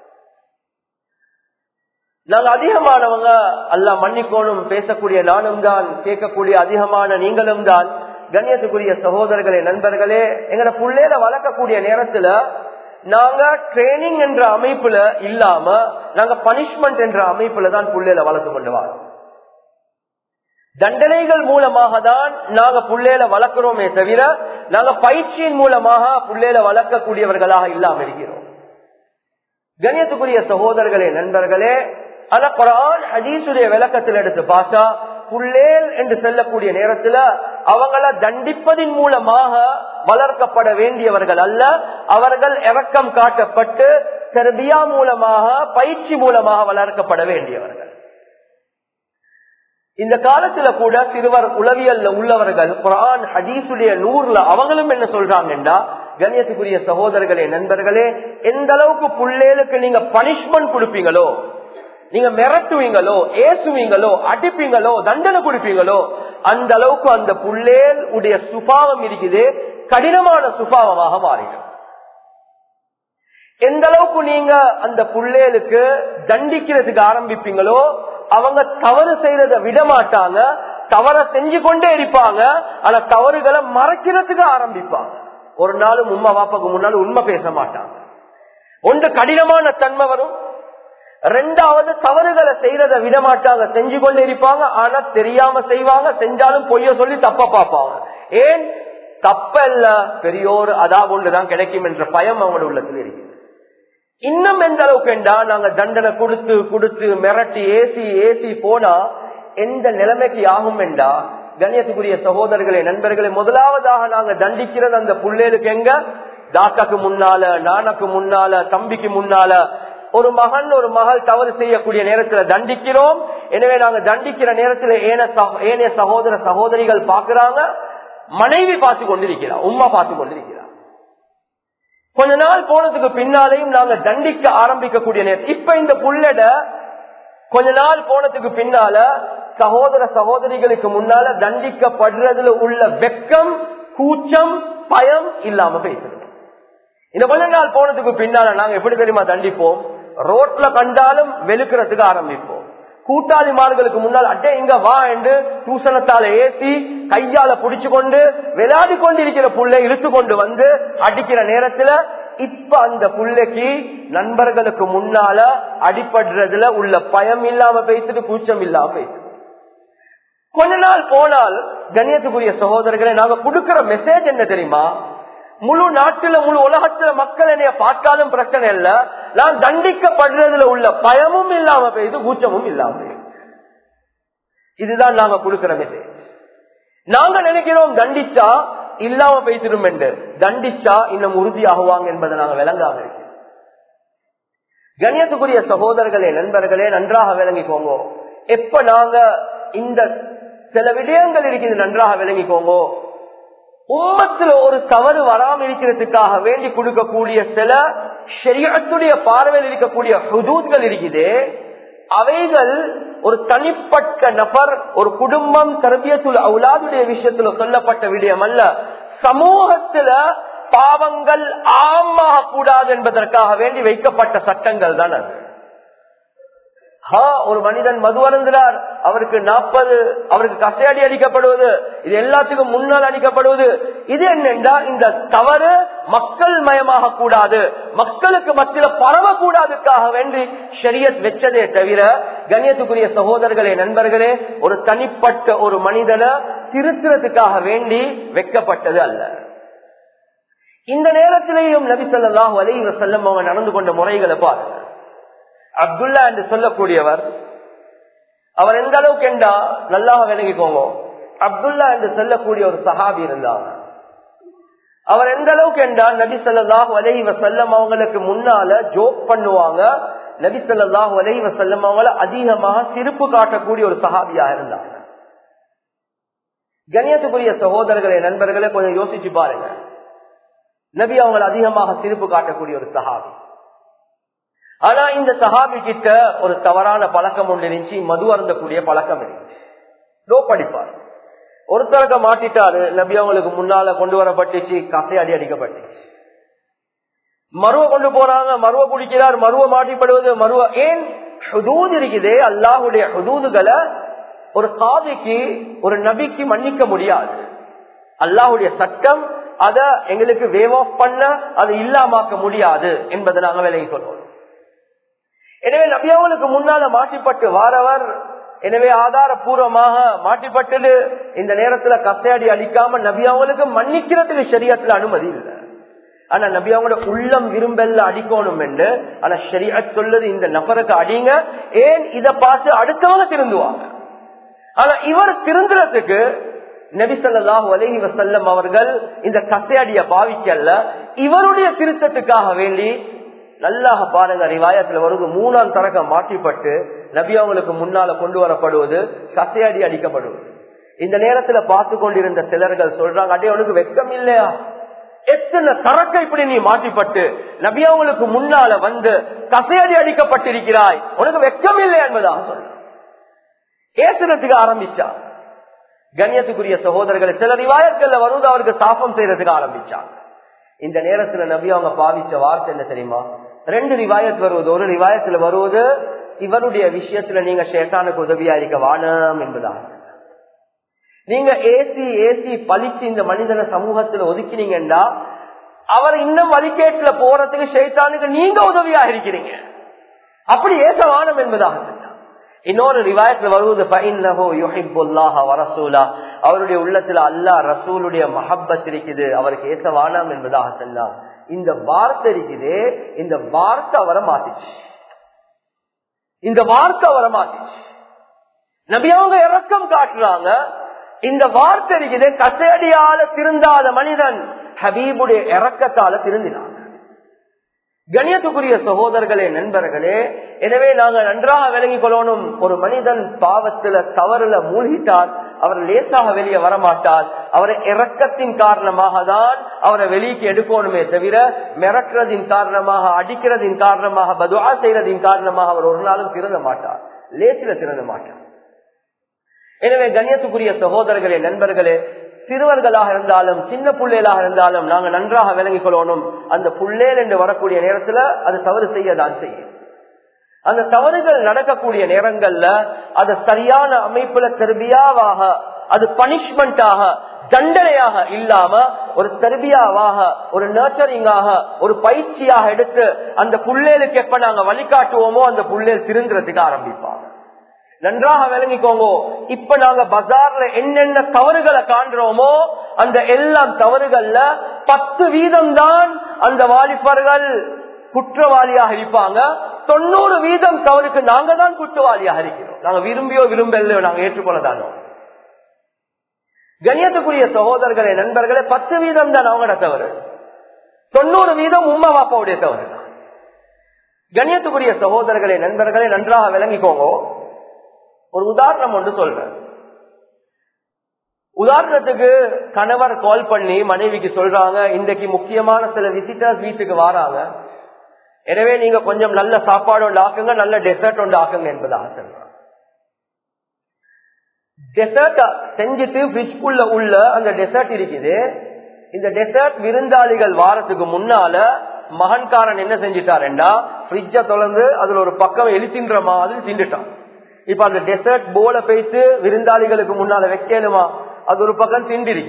நாங்க அதிகமானவங்க அல்ல மன்னிக்கோணும் பேசக்கூடிய நானும் தான் கேட்கக்கூடிய அதிகமான நீங்களும் தான் கண்ணியத்துக்குரிய சகோதரர்களே நண்பர்களே எங்கட புள்ளையில வளர்க்கக்கூடிய நேரத்துல நாங்க ட்ரைனிங் என்ற அமைப்புல இல்லாம நாங்க பனிஷ்மெண்ட் என்ற அமைப்புல தான் புள்ளையில வளர்த்து கொண்டு வரோம் தண்டனைகள் மூலமாக தான் நாங்க புள்ளையில வளர்க்கிறோமே தவிர நாங்க பயிற்சியின் மூலமாக புள்ளையில வளர்க்கக்கூடியவர்களாக இல்லாம இருக்கிறோம் கண்ணியத்துக்குரிய சகோதரர்களே நண்பர்களே ஆனா குரான் ஹதீசுடைய விளக்கத்தில் எடுத்து பார்த்தா புள்ளேல் என்று செல்லக்கூடிய நேரத்துல அவங்கள தண்டிப்பதின் மூலமாக வளர்க்கப்பட வேண்டியவர்கள் அல்ல அவர்கள் இறக்கம் காட்டப்பட்டு செர்பியா மூலமாக பயிற்சி மூலமாக வளர்க்கப்பட வேண்டியவர்கள் இந்த காலத்துல கூட சிறுவர் உளவியல்ல உள்ளவர்கள் குரான் ஹதீசுடைய நூறுல அவங்களும் என்ன சொல்றாங்கன்னா கண்ணியத்துக்குரிய சகோதரர்களே நண்பர்களே எந்த அளவுக்கு புள்ளேலுக்கு நீங்க பனிஷ்மெண்ட் கொடுப்பீங்களோ நீங்க மிரட்டுவீங்களோ ஏசுவீங்களோ அடிப்பீங்களோ தண்டனை கொடுப்பீங்களோ அந்த அளவுக்கு அந்த புள்ளேல் உடைய சுபாவம் இருக்குது கடினமான சுபாவமாக மாறிடும் எந்த அளவுக்கு நீங்க அந்த புள்ளேலுக்கு தண்டிக்கிறதுக்கு ஆரம்பிப்பீங்களோ அவங்க தவறு செய்யறத விட மாட்டாங்க தவற செஞ்சு கொண்டே இருப்பாங்க ஆனா தவறுகளை மறைக்கிறதுக்கு ஆரம்பிப்பாங்க ஒரு நாளும் உண்மை வாப்பாக்கு முன்னாலும் உண்மை பேச மாட்டாங்க ஒன்று கடினமான தன்மை வரும் ரெண்டாவது தவறுகளை செய்யறத விட மாட்டாங்க செஞ்சு கொண்டு இருப்பாங்க ஆனா தெரியாம செய்வாங்க செஞ்சாலும் பொய்ய சொல்லி தப்ப பார்ப்பாங்க ஏன் தப்பல்ல பெரியோர் அதா ஒன்றுதான் கிடைக்கும் என்ற பயம் அவங்களோட உள்ளத்தில் இருக்கு இன்னும் எந்த அளவுக்கு என்றா நாங்க தண்டனை கொடுத்து கொடுத்து மிரட்டி ஏசி ஏசி போனா எந்த நிலைமைக்கு ஆகும் என்றா கண்ணியத்துக்குரிய சகோதரர்களே நண்பர்களே முதலாவதாக நாங்க தண்டிக்கிறது அந்த புள்ளேலுக்கு எங்க தாத்தாக்கு முன்னால நானக்கு முன்னால தம்பிக்கு முன்னால ஒரு மகன் ஒரு மகள் தவறு செய்யக்கூடிய நேரத்துல தண்டிக்கிறோம் எனவே நாங்க தண்டிக்கிற நேரத்துல ஏனைய சகோதர சகோதரிகள் பாக்குறாங்க மனைவி பார்த்து கொண்டிருக்கிறார் உமா பார்த்து கொண்டிருக்கிறார் கொஞ்ச நாள் போனதுக்கு பின்னாலேயும் நாங்க தண்டிக்க ஆரம்பிக்கக்கூடிய நேரம் இப்ப இந்த புள்ளட கொஞ்ச நாள் போனதுக்கு பின்னால சகோதர சகோதரிகளுக்கு முன்னால தண்டிக்கப்படுறதுல உள்ள வெக்கம் கூச்சம் பயம் இல்லாம பேசுறது இந்த கொஞ்ச நாள் போனதுக்கு பின்னால நாங்க எப்படி தெரியுமா தண்டிப்போம் ரோட்ல கண்டாலும் வெளுக்கிறதுக்கு ஆரம்பிப்போம் கூட்டாளிமார்களுக்கு முன்னால் அட்டே இங்க வா என்று தூசணத்தால ஏசி கையால புடிச்சு கொண்டு விளையாடி கொண்டிருக்கிற புள்ளை இழுத்து கொண்டு வந்து அடிக்கிற நேரத்துல இப்ப அந்த புள்ளைக்கு நண்பர்களுக்கு முன்னால அடிபடுறதுல உள்ள பயம் இல்லாம பேசிட்டு கூச்சம் இல்லாம பேசுது கொஞ்ச நாள் போனால் கண்ணியத்துக்குரிய சகோதரர்களை நாங்க கொடுக்கிற மெசேஜ் என்ன தெரியுமா முழு நாட்டுல முழு உலகத்துல மக்கள் என்னைய பார்க்காலும் பிரச்சனை இல்ல நான் தண்டிக்கப்படுறதுல உள்ள பயமும் இல்லாம பெய்து கூச்சமும் இல்லாம இதுதான் நாங்க கொடுக்கிற மெசேஜ் நாங்க நினைக்கிறோம் தண்டிச்சா இல்லாம பெய்திடும் என்று தண்டிச்சா இன்னும் உறுதியாகுவாங்க என்பதை நாங்க விளங்காம இருக்கோம் கண்ணியத்துக்குரிய சகோதரர்களே நண்பர்களே நன்றாக விளங்கிக்கோங்க எப்ப நாங்க இந்த சில விடயங்கள் இருக்குது நன்றாக விளங்கிக்கோங்க உம்மத்துல ஒரு தவறு வராம இருக்கிறதுக்காக வேண்டி கொடுக்கக்கூடிய சில ஷரியத்துடைய பார்வையில் இருக்கக்கூடிய ஹுதூத்கள் இருக்குது அவைகள் ஒரு தனிப்பட்ட நபர் ஒரு குடும்பம் தரபியத்துல அவுலாதுடைய விஷயத்துல சொல்லப்பட்ட விடயம் அல்ல சமூகத்துல பாவங்கள் ஆமாக கூடாது என்பதற்காக வேண்டி வைக்கப்பட்ட சட்டங்கள் தான் அது ஒரு மனிதன் மது அருந்துறார் அவருக்கு நாற்பது அவருக்கு கசையடி அடிக்கப்படுவது இது எல்லாத்துக்கும் முன்னால் அடிக்கப்படுவது இது என்னென்றா இந்த தவறு மக்கள் மயமாக கூடாது மக்களுக்கு மத்தியில பரவக்கூடாதுக்காக வேண்டி ஷரியத் வச்சதே தவிர கண்ணியத்துக்குரிய சகோதரர்களே நண்பர்களே ஒரு தனிப்பட்ட ஒரு மனிதனை திருத்துறதுக்காக வேண்டி வைக்கப்பட்டது அல்ல இந்த நேரத்திலேயும் நபி சொல்லாஹு அலி வசல்லம் அவங்க நடந்து கொண்ட முறைகளை பாருங்க அப்துல்லா என்று சொல்லக்கூடியவர் அவர் எந்த அளவுக்கு என்றா நல்லா விளங்கிக்கோங்க அப்துல்லா என்று சொல்லக்கூடிய ஒரு சஹாபி இருந்தாங்க அவர் எந்த அளவுக்கு என்றா நபி சொல்லாஹு அலஹி வசல்லம் அவங்களுக்கு முன்னால ஜோக் பண்ணுவாங்க நபி சொல்லாஹு அலஹி வசல்லம் அவங்கள அதிகமாக சிரிப்பு காட்டக்கூடிய ஒரு சஹாபியா இருந்தாங்க கணியத்துக்குரிய சகோதரர்களே நண்பர்களே கொஞ்சம் யோசிச்சு பாருங்க நபி அவங்களை அதிகமாக சிரிப்பு காட்டக்கூடிய ஒரு சஹாபி ஆனா இந்த சஹாபி கிட்ட ஒரு தவறான பழக்கம் ஒன்று இருந்துச்சு மது அருந்தக்கூடிய பழக்கம் இருந்துச்சு லோ படிப்பார் ஒருத்தரக்க மாட்டிட்டாரு நபி அவங்களுக்கு முன்னால கொண்டு வரப்பட்டுச்சு கசை அடி அடிக்கப்பட்டுச்சு மருவ கொண்டு போறாங்க மருவ குடிக்கிறார் மருவ மாட்டிப்படுவது மருவ ஏன் ஹுதூது இருக்குதே அல்லாஹுடைய ஹுதூதுகளை ஒரு காதிக்கு ஒரு நபிக்கு மன்னிக்க முடியாது அல்லாஹுடைய சட்டம் அத எங்களுக்கு வேவ் ஆஃப் பண்ண அது இல்லாமாக்க முடியாது என்பதை நாங்க விலகி கொள்வோம் எனவே நபியாவளுக்கு முன்னால மாட்டிப்பட்டு வாரவர் எனவே ஆதாரபூர்வமாக மாட்டிப்பட்டது இந்த நேரத்துல கசையாடி அடிக்காம நபியாவளுக்கு மன்னிக்கிறதுக்கு சரியத்துல அனுமதி இல்லை ஆனா நபியாவோட உள்ளம் விரும்பல்ல அடிக்கணும் என்று ஆனா ஷரியத் சொல்லுது இந்த நபருக்கு அடிங்க ஏன் இத பார்த்து அடுத்தவங்க திருந்துவாங்க ஆனா இவர் திருந்துறதுக்கு நபிசல்லாஹு அலஹி வசல்லம் அவர்கள் இந்த கசையடிய பாவிக்கல்ல இவருடைய திருத்தத்துக்காக வேண்டி நல்லாக பாருங்க ரிவாயத்துல வருது மூணாம் தரக்க மாற்றிப்பட்டு நபி அவங்களுக்கு முன்னால கொண்டு வரப்படுவது கசையடி அடிக்கப்படுவது இந்த நேரத்துல பார்த்து கொண்டிருந்த சிலர்கள் சொல்றாங்க அடே உனக்கு வெக்கம் இல்லையா எத்தனை தரக்க இப்படி நீ மாட்டிப்பட்டு நபி அவங்களுக்கு முன்னால வந்து கசையடி அடிக்கப்பட்டிருக்கிறாய் உனக்கு வெக்கம் இல்லை என்பதாக சொல்ற ஏசுறதுக்கு ஆரம்பிச்சா கண்ணியத்துக்குரிய சகோதரர்களை சில ரிவாயத்கள்ல வருவது அவருக்கு சாபம் செய்யறதுக்கு ஆரம்பிச்சாங்க இந்த நேரத்துல நபி அவங்க பாவிச்ச வார்த்தை என்ன தெரியுமா ரெண்டு ரிவாயத் வருவது ஒரு ரிவாயத்துல வருவது இவருடைய விஷயத்துல நீங்க ஷேத்தானுக்கு உதவியா இருக்க வானம் என்பதாக நீங்க ஏசி ஏசி பழிச்சு இந்த மனிதனை சமூகத்துல ஒதுக்கினீங்கன்னா அவர் இன்னும் வழிகேட்டுல போறதுக்கு ஷேத்தானுக்கு நீங்க உதவியா இருக்கிறீங்க அப்படி ஏசவானம் என்பதாக சொன்னார் இன்னொரு ரிவாயத்தில் வருவது அவருடைய உள்ளத்துல அல்லாஹ் ரசூலுடைய மஹப்பத் இருக்குது அவருக்கு ஏசவானம் என்பதாக சொன்னார் இந்த வார்த்தை இருக்குது இந்த வார்த்தை அவரை மாத்திச்சு இந்த வார்த்தை அவரை மாத்திச்சு நபி அவங்க இறக்கம் காட்டுறாங்க இந்த வார்த்தை இருக்குது கசடியால திருந்தாத மனிதன் ஹபீபுடைய இறக்கத்தால திருந்தினாங்க கணியத்துக்குரிய சகோதரர்களே நண்பர்களே எனவே நாங்கள் நன்றாக விளங்கிக் கொள்ளணும் ஒரு மனிதன் பாவத்துல தவறுல மூழ்கிட்டால் அவர் லேசாக வெளியே வரமாட்டார் அவரை இறக்கத்தின் காரணமாக தான் அவரை வெளியே எடுக்கணுமே தவிர மிரட்டுறதின் காரணமாக அடிக்கிறதின் காரணமாக பதுவா செய்யறதின் காரணமாக அவர் ஒரு நாளும் திறந்த மாட்டார் லேசில திறந்த மாட்டார் எனவே கண்ணியத்துக்குரிய சகோதரர்களே நண்பர்களே சிறுவர்களாக இருந்தாலும் சின்ன புள்ளேலாக இருந்தாலும் நாங்க நன்றாக விளங்கிக் கொள்ளணும் அந்த புள்ளேல் என்று வரக்கூடிய நேரத்துல அது தவறு செய்யதான் செய்யும் அந்த தவறுகள் நடக்கக்கூடிய நேரங்கள்ல அது சரியான அமைப்புல தெர்பியாவாக அது பனிஷ்மெண்டாக தண்டனையாக இல்லாம ஒரு தெர்பியாவாக ஒரு நர்ச்சரிங்காக ஒரு பயிற்சியாக எடுத்து அந்த புள்ளேலுக்கு எப்ப நாங்க வழிகாட்டுவோமோ அந்த புள்ளேல் திருந்துறதுக்கு ஆரம்பிப்பாங்க நன்றாக விளங்கிக்கோங்க இப்ப நாங்க பஜார்ல என்னென்ன தவறுகளை காண்றோமோ அந்த எல்லாம் தவறுகள்ல பத்து வீதம் தான் அந்த வாலிபர்கள் குற்றவாளியாக இருப்பாங்க தொண்ணூறு வீதம் தவறுக்கு நாங்க தான் குற்றவாளியாக இருக்கிறோம் நாங்க விரும்பியோ விரும்பலையோ நாங்க ஏற்றுக்கொள்ளதானோ கண்ணியத்துக்குரிய சகோதரர்களே நண்பர்களே பத்து வீதம் தான் அவங்களோட தவறு தொண்ணூறு வீதம் உம்மா பாப்பாவுடைய தவறு தான் கண்ணியத்துக்குரிய சகோதரர்களே நண்பர்களே நன்றாக விளங்கிக்கோங்க ஒரு உதாரணம் ஒன்று சொல்றேன் உதாரணத்துக்கு கணவர் கால் பண்ணி மனைவிக்கு சொல்றாங்க இன்றைக்கு முக்கியமான சில விசிட்டர்ஸ் வீட்டுக்கு வராங்க எனவே நீங்க கொஞ்சம் நல்ல சாப்பாடு ஒன்று ஆக்குங்க நல்ல டெசர்ட் ஒன்று ஆக்குங்க என்பதாக சொல்றாங்க டெசர்ட் செஞ்சுட்டு ஃப்ரிட்ஜ்குள்ள உள்ள அந்த டெசர்ட் இருக்குது இந்த டெசர்ட் விருந்தாளிகள் வாரத்துக்கு முன்னால மகன்காரன் என்ன செஞ்சிட்டாருண்டா ஃப்ரிட்ஜ தொடர்ந்து அதுல ஒரு பக்கம் எழுத்தின்ற மாதிரி திண்டுட்டான் இப்ப அந்த டெசர்ட் போல போயிட்டு விருந்தாளிகளுக்கு முன்னால வைக்கணுமா அது ஒரு பக்கம் திண்டிருக்கு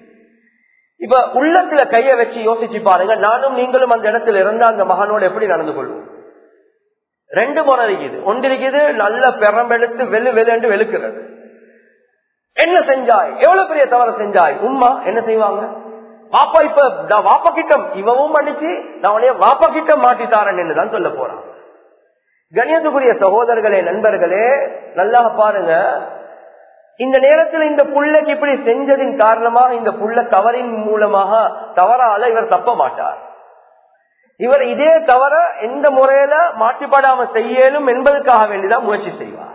இப்ப உள்ளத்துல கைய வச்சு யோசிச்சு பாருங்க நானும் நீங்களும் அந்த இடத்துல இருந்தா அந்த மகனோட எப்படி நடந்து கொள்வோம் ரெண்டு முறை இருக்குது ஒன்று இருக்குது நல்ல பெரம்பெடுத்து வெளு வெளுண்டு வெளுக்கிறது என்ன செஞ்சாய் எவ்வளவு பெரிய தவறு செஞ்சாய் உம்மா என்ன செய்வாங்க வாப்பா இப்ப நான் வாப்பா கிட்டம் இவவும் பண்ணிச்சு நான் உனைய வாப்பா கிட்டம் மாட்டித்தாரன் தான் சொல்ல போறான் கணியத்துக்குரிய சகோதரர்களே நண்பர்களே நல்லா பாருங்க இந்த நேரத்தில் இந்த புள்ளைக்கு இப்படி செஞ்சதின் காரணமாக இந்த புள்ள தவறின் மூலமாக தவறால இவர் தப்ப மாட்டார் இவர் இதே தவற எந்த முறையில மாற்றிப்படாம செய்யலும் என்பதற்காக வேண்டிதான் முயற்சி செய்வார்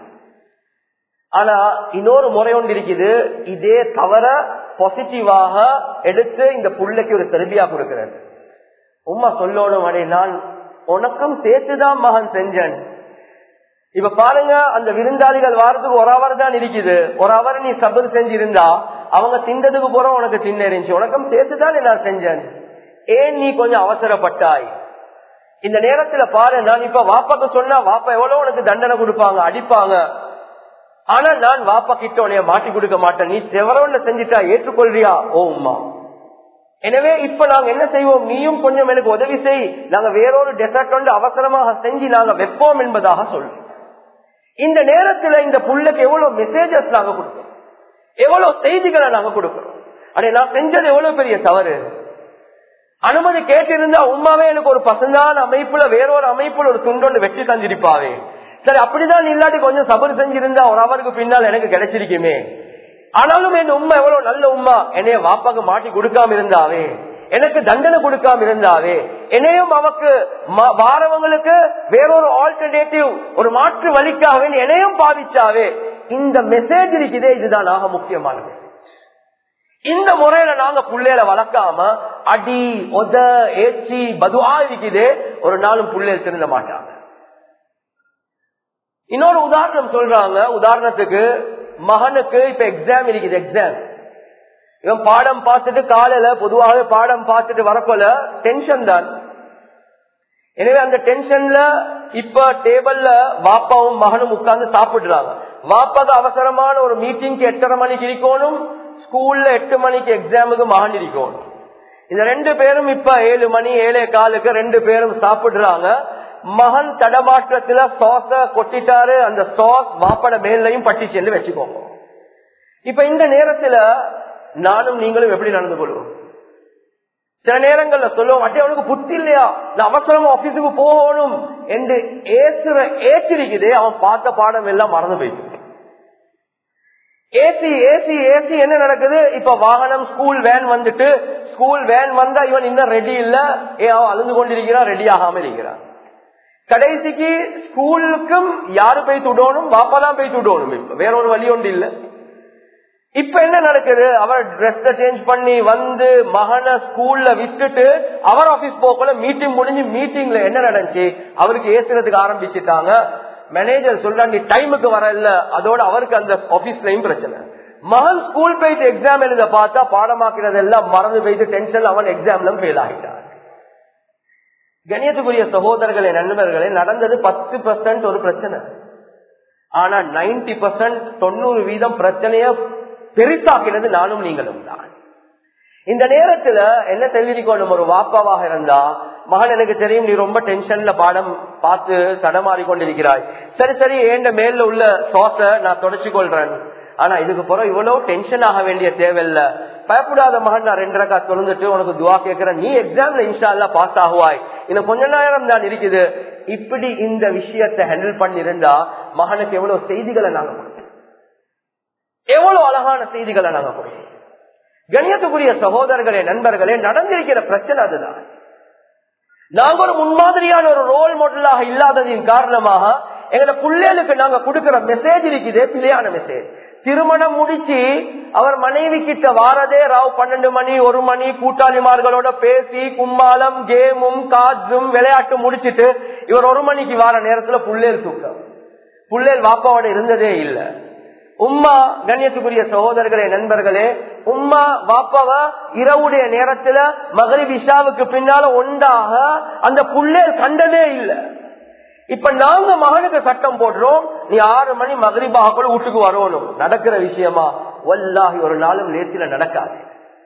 ஆனா இன்னொரு முறை ஒன்று இருக்குது இதே தவற பாசிட்டிவாக எடுத்து இந்த புள்ளைக்கு ஒரு தெருபியா கொடுக்கிறது உமா சொல்லணும் அடே நான் உனக்கும் சேர்த்துதான் மகன் செஞ்சேன் இப்ப பாருங்க அந்த விருந்தாளிகள் வாரத்துக்கு ஒரு அவர் தான் இருக்குது ஒரு அவர் நீ சபர் செஞ்சிருந்தா அவங்க திண்டதுக்கு போற உனக்கு தின்ன இருந்துச்சு உனக்கும் சேர்த்துதான் நான் செஞ்சேன் ஏன் நீ கொஞ்சம் அவசரப்பட்டாய் இந்த நேரத்துல பாரு நான் இப்ப வாப்பாக்கு சொன்னா வாப்பா எவ்வளவு உனக்கு தண்டனை கொடுப்பாங்க அடிப்பாங்க ஆனா நான் வாப்பா கிட்ட உனைய மாட்டி கொடுக்க மாட்டேன் நீ செவரவன்ல செஞ்சுட்டா ஏற்றுக்கொள்றியா ஓ உமா எனவே இப்ப நாங்க என்ன செய்வோம் நீயும் கொஞ்சம் எனக்கு உதவி செய் நாங்க வேறொரு டெசர்ட் வந்து அவசரமாக செஞ்சு நாங்க வைப்போம் என்பதாக சொல்றோம் இந்த நேரத்துல இந்த புள்ளைக்கு எவ்வளவு மெசேஜஸ் நாங்க கொடுக்கிறோம் எவ்வளவு செய்திகளை நாங்க கொடுக்கிறோம் அடே நான் செஞ்சது எவ்வளவு பெரிய தவறு அனுமதி கேட்டிருந்தா உண்மாவே எனக்கு ஒரு பசந்தான அமைப்புல வேறொரு அமைப்புல ஒரு துண்டொண்டு வெட்டி தந்திருப்பாவே சரி அப்படிதான் இல்லாட்டி கொஞ்சம் சபர் செஞ்சிருந்தா ஒரு அவருக்கு பின்னால் எனக்கு கிடைச்சிருக்குமே ஆனாலும் என் உண்மை எவ்வளவு நல்ல உண்மா என்னைய வாப்பாக்கு மாட்டி கொடுக்காம இருந்தாவே எனக்கு தண்டனை கொடுக்காம இருந்தாவே என்னையும் அவக்கு வாரவங்களுக்கு வேறொரு ஆல்டர்னேட்டிவ் ஒரு மாற்று வழிக்காக என்னையும் பாவிச்சாவே இந்த மெசேஜ் இருக்குதே இதுதான் ஆக முக்கியமான மெசேஜ் இந்த முறையில நாங்க புள்ளையில வளர்க்காம அடி ஒத ஏச்சி பதுவா இருக்குதே ஒரு நாளும் புள்ளையில திருந்த மாட்டாங்க இன்னொரு உதாரணம் சொல்றாங்க உதாரணத்துக்கு மகனுக்கு இப்ப எக்ஸாம் இருக்குது எக்ஸாம் இவன் பாடம் பார்த்துட்டு காலையில பொதுவாகவே பாடம் பார்த்துட்டு வரப்போல டென்ஷன் தான் எனவே அந்த டென்ஷன்ல இப்ப டேபிள்ல வாப்பாவும் மகனும் உட்கார்ந்து சாப்பிடுறாங்க வாப்பாக்கு அவசரமான ஒரு மீட்டிங்க்கு எட்டரை மணிக்கு இருக்கணும் ஸ்கூல்ல எட்டு மணிக்கு எக்ஸாமுக்கு மகன் இருக்கணும் இந்த ரெண்டு பேரும் இப்ப ஏழு மணி ஏழே காலுக்கு ரெண்டு பேரும் சாப்பிடுறாங்க மகன் தடமாற்றத்துல சாஸ கொட்டிட்டாரு அந்த சாஸ் வாப்பட மேலையும் பட்டிச்சுன்னு வச்சுக்கோங்க இப்ப இந்த நேரத்துல நானும் நீங்களும் எப்படி நடந்து கொள்வோம் சில நேரங்கள்ல சொல்லுவோம் அட்டே அவனுக்கு புத்தி இல்லையா நான் அவசரமா ஆபீஸுக்கு போகணும் என்று ஏசுற ஏற்றிருக்குதே அவன் பார்த்த பாடம் எல்லாம் மறந்து போயிட்டு ஏசி ஏசி ஏசி என்ன நடக்குது இப்ப வாகனம் ஸ்கூல் வேன் வந்துட்டு ஸ்கூல் வேன் வந்தா இவன் இன்னும் ரெடி இல்ல ஏ அவன் அழுந்து கொண்டிருக்கிறான் ரெடி ஆகாம இருக்கிறான் கடைசிக்கு ஸ்கூலுக்கும் யாரு போய் துடணும் பாப்பா தான் போய் துடணும் இப்ப வேற ஒரு வழி ஒன்று இல்ல இப்ப என்ன நடக்குது அவர் ட்ரெஸ் சேஞ்ச் பண்ணி வந்து மகனை ஸ்கூல்ல விட்டுட்டு அவர் ஆபீஸ் போகல மீட்டிங் முடிஞ்சு மீட்டிங்ல என்ன நடந்துச்சு அவருக்கு ஏசுறதுக்கு ஆரம்பிச்சுட்டாங்க மேனேஜர் சொல்றா நீ டைமுக்கு வர இல்ல அதோட அவருக்கு அந்த ஆபீஸ்லயும் பிரச்சனை மகன் ஸ்கூல் போயிட்டு எக்ஸாம் எழுத பார்த்தா பாடமாக்குறது எல்லாம் மறந்து போயிட்டு டென்ஷன் அவன் எக்ஸாம்ல ஃபெயில் ஆகிட்டான் கணியத்துக்குரிய சகோதரர்களே நண்பர்களே நடந்தது பத்து பர்சன்ட் ஒரு பிரச்சனை ஆனா நைன்டி பர்சன்ட் தொண்ணூறு வீதம் பிரச்சனைய பெருசாக்கினது நானும் நீங்களும் தான் இந்த நேரத்துல என்ன தெரிவிக்கணும் ஒரு வாப்பாவாக இருந்தா மகன் எனக்கு தெரியும் நீ ரொம்ப டென்ஷன்ல பாடம் பார்த்து தடமாறி கொண்டிருக்கிறாய் சரி சரி ஏண்ட மேல உள்ள சோச நான் தொடச்சு கொள்றேன் ஆனா இதுக்கு பிறகு இவ்வளவு டென்ஷன் ஆக வேண்டிய தேவையில்ல பயப்படாத மகன் நான் ரெண்டு ரக்கா தொழுந்துட்டு உனக்கு துவா கேட்கிறேன் நீ எக்ஸாம்ல இன்ஷா அல்லா பாஸ் ஆகுவாய் இன்னும் கொஞ்ச நேரம் தான் இருக்குது இப்படி இந்த விஷயத்தை ஹேண்டில் பண்ணிருந்தா மகனுக்கு எவ்வளவு செய்திகளை நாங்க கொடுப்போம் எவ்வளவு அழகான செய்திகளை நாங்க கொடுப்போம் கணியத்துக்குரிய சகோதரர்களே நண்பர்களே நடந்திருக்கிற பிரச்சனை அதுதான் நாங்க ஒரு முன்மாதிரியான ஒரு ரோல் மாடலாக இல்லாததின் காரணமாக எங்களை பிள்ளைகளுக்கு நாங்க கொடுக்கிற மெசேஜ் இருக்குது பிள்ளையான மெசேஜ் திருமணம் முடிச்சு அவர் மனைவி கிட்ட வாரதே ராவ் பன்னெண்டு மணி ஒரு மணி கூட்டாளிமார்களோட பேசி கும்மாலம் கேமும் காஜும் விளையாட்டு முடிச்சிட்டு இவர் ஒரு மணிக்கு வார நேரத்துல புள்ளேல் தூக்கம் புள்ளேல் வாப்பாவோட இருந்ததே இல்லை உம்மா கண்ணியத்துக்குரிய சகோதரர்களே நண்பர்களே உம்மா வாப்பாவ இரவுடைய நேரத்துல மகரிப் இஷாவுக்கு பின்னால ஒன்றாக அந்த புள்ளேல் கண்டதே இல்லை இப்ப நாங்க மகனுக்கு சட்டம் போடுறோம் நீ ஆறு மணி மகரிபாக கூட வீட்டுக்கு வரணும் நடக்கிற விஷயமா வல்லாகி ஒரு நாளும் லேசில நடக்காது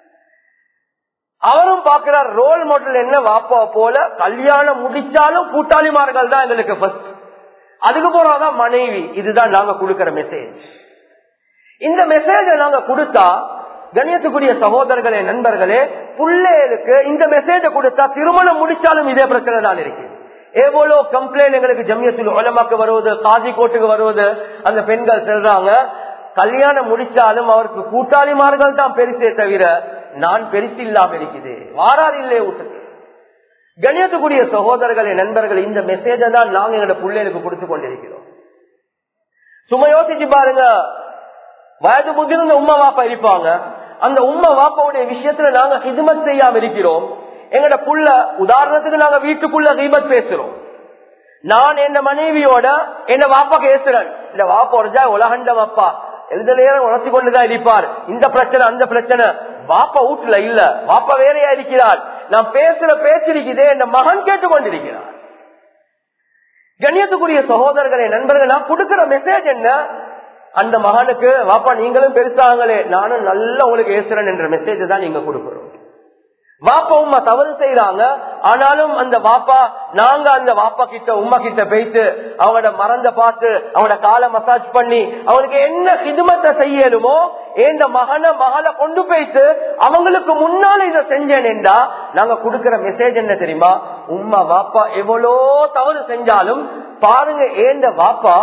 அவரும் பாக்குறார் ரோல் மாடல் என்ன வாப்பா போல கல்யாணம் முடிச்சாலும் கூட்டாளிமார்கள் தான் எங்களுக்கு ஃபர்ஸ்ட் அதுக்கு போறாதான் மனைவி இதுதான் நாங்க கொடுக்கிற மெசேஜ் இந்த மெசேஜ நாங்க கொடுத்தா கணியத்துக்குரிய சகோதரர்களே நண்பர்களே பிள்ளைகளுக்கு இந்த மெசேஜ கொடுத்தா திருமணம் முடிச்சாலும் இதே பிரச்சனை தான் இருக்கு எவ்வளோ கம்ப்ளைண்ட் எங்களுக்கு ஜமியத்தில் உலமாக்கு வருவது காசி கோட்டுக்கு வருவது அந்த பெண்கள் செல்றாங்க கல்யாணம் முடிச்சாலும் அவருக்கு கூட்டாளிமார்கள் தான் பெருசே தவிர நான் பெருசு இல்லாம இருக்குது வாராது இல்லையே வீட்டுக்கு கணியத்துக்குரிய சகோதரர்களே நண்பர்கள் இந்த மெசேஜை தான் நாங்க எங்களோட பிள்ளைகளுக்கு கொடுத்து கொண்டிருக்கிறோம் சும்மா யோசிச்சு பாருங்க வயது முதிர்ந்த உமா வாப்பா இருப்பாங்க அந்த உமா வாப்பாவுடைய விஷயத்துல நாங்க ஹிதுமத் செய்யாம இருக்கிறோம் எங்கட புள்ள உதாரணத்துக்கு நாங்க வீட்டுக்குள்ள ஹீபத் பேசுறோம் நான் என் மனைவியோட என்ன வாப்பா பேசுறேன் இந்த வாப்பா உடஞ்சா உலகண்டம் அப்பா எந்த நேரம் உணர்த்தி கொண்டுதான் இருப்பார் இந்த பிரச்சனை அந்த பிரச்சனை வாப்பா வீட்டுல இல்ல வாப்பா வேறையா இருக்கிறார் நான் பேசுற பேச்சிருக்குதே என் மகன் கேட்டுக்கொண்டிருக்கிறார் கண்ணியத்துக்குரிய சகோதரர்களே நண்பர்கள் நான் கொடுக்கிற மெசேஜ் என்ன அந்த மகனுக்கு வாப்பா நீங்களும் பெருசாங்களே நானும் நல்லா உங்களுக்கு ஏசுறேன் என்ற மெசேஜ் தான் நீங்க கொடுக்கிறோம் வாப்பா உமா தவறு செய்யறாங்க ஆனாலும் அந்த வாப்பா நாங்க அந்த வாப்பா கிட்ட உமா கிட்ட போயிட்டு அவங்களோட மறந்த பார்த்து அவனோட காலை மசாஜ் பண்ணி அவனுக்கு என்ன ஹிதுமத்தை செய்யணுமோ இந்த மகனை மகளை கொண்டு போயிட்டு அவங்களுக்கு முன்னால இதை செஞ்சேன்டா நாங்க கொடுக்கிற மெசேஜ் என்ன தெரியுமா உமா வாப்பா எவ்வளோ தவறு செஞ்சாலும் பாருங்க ஏந்த வாப்பா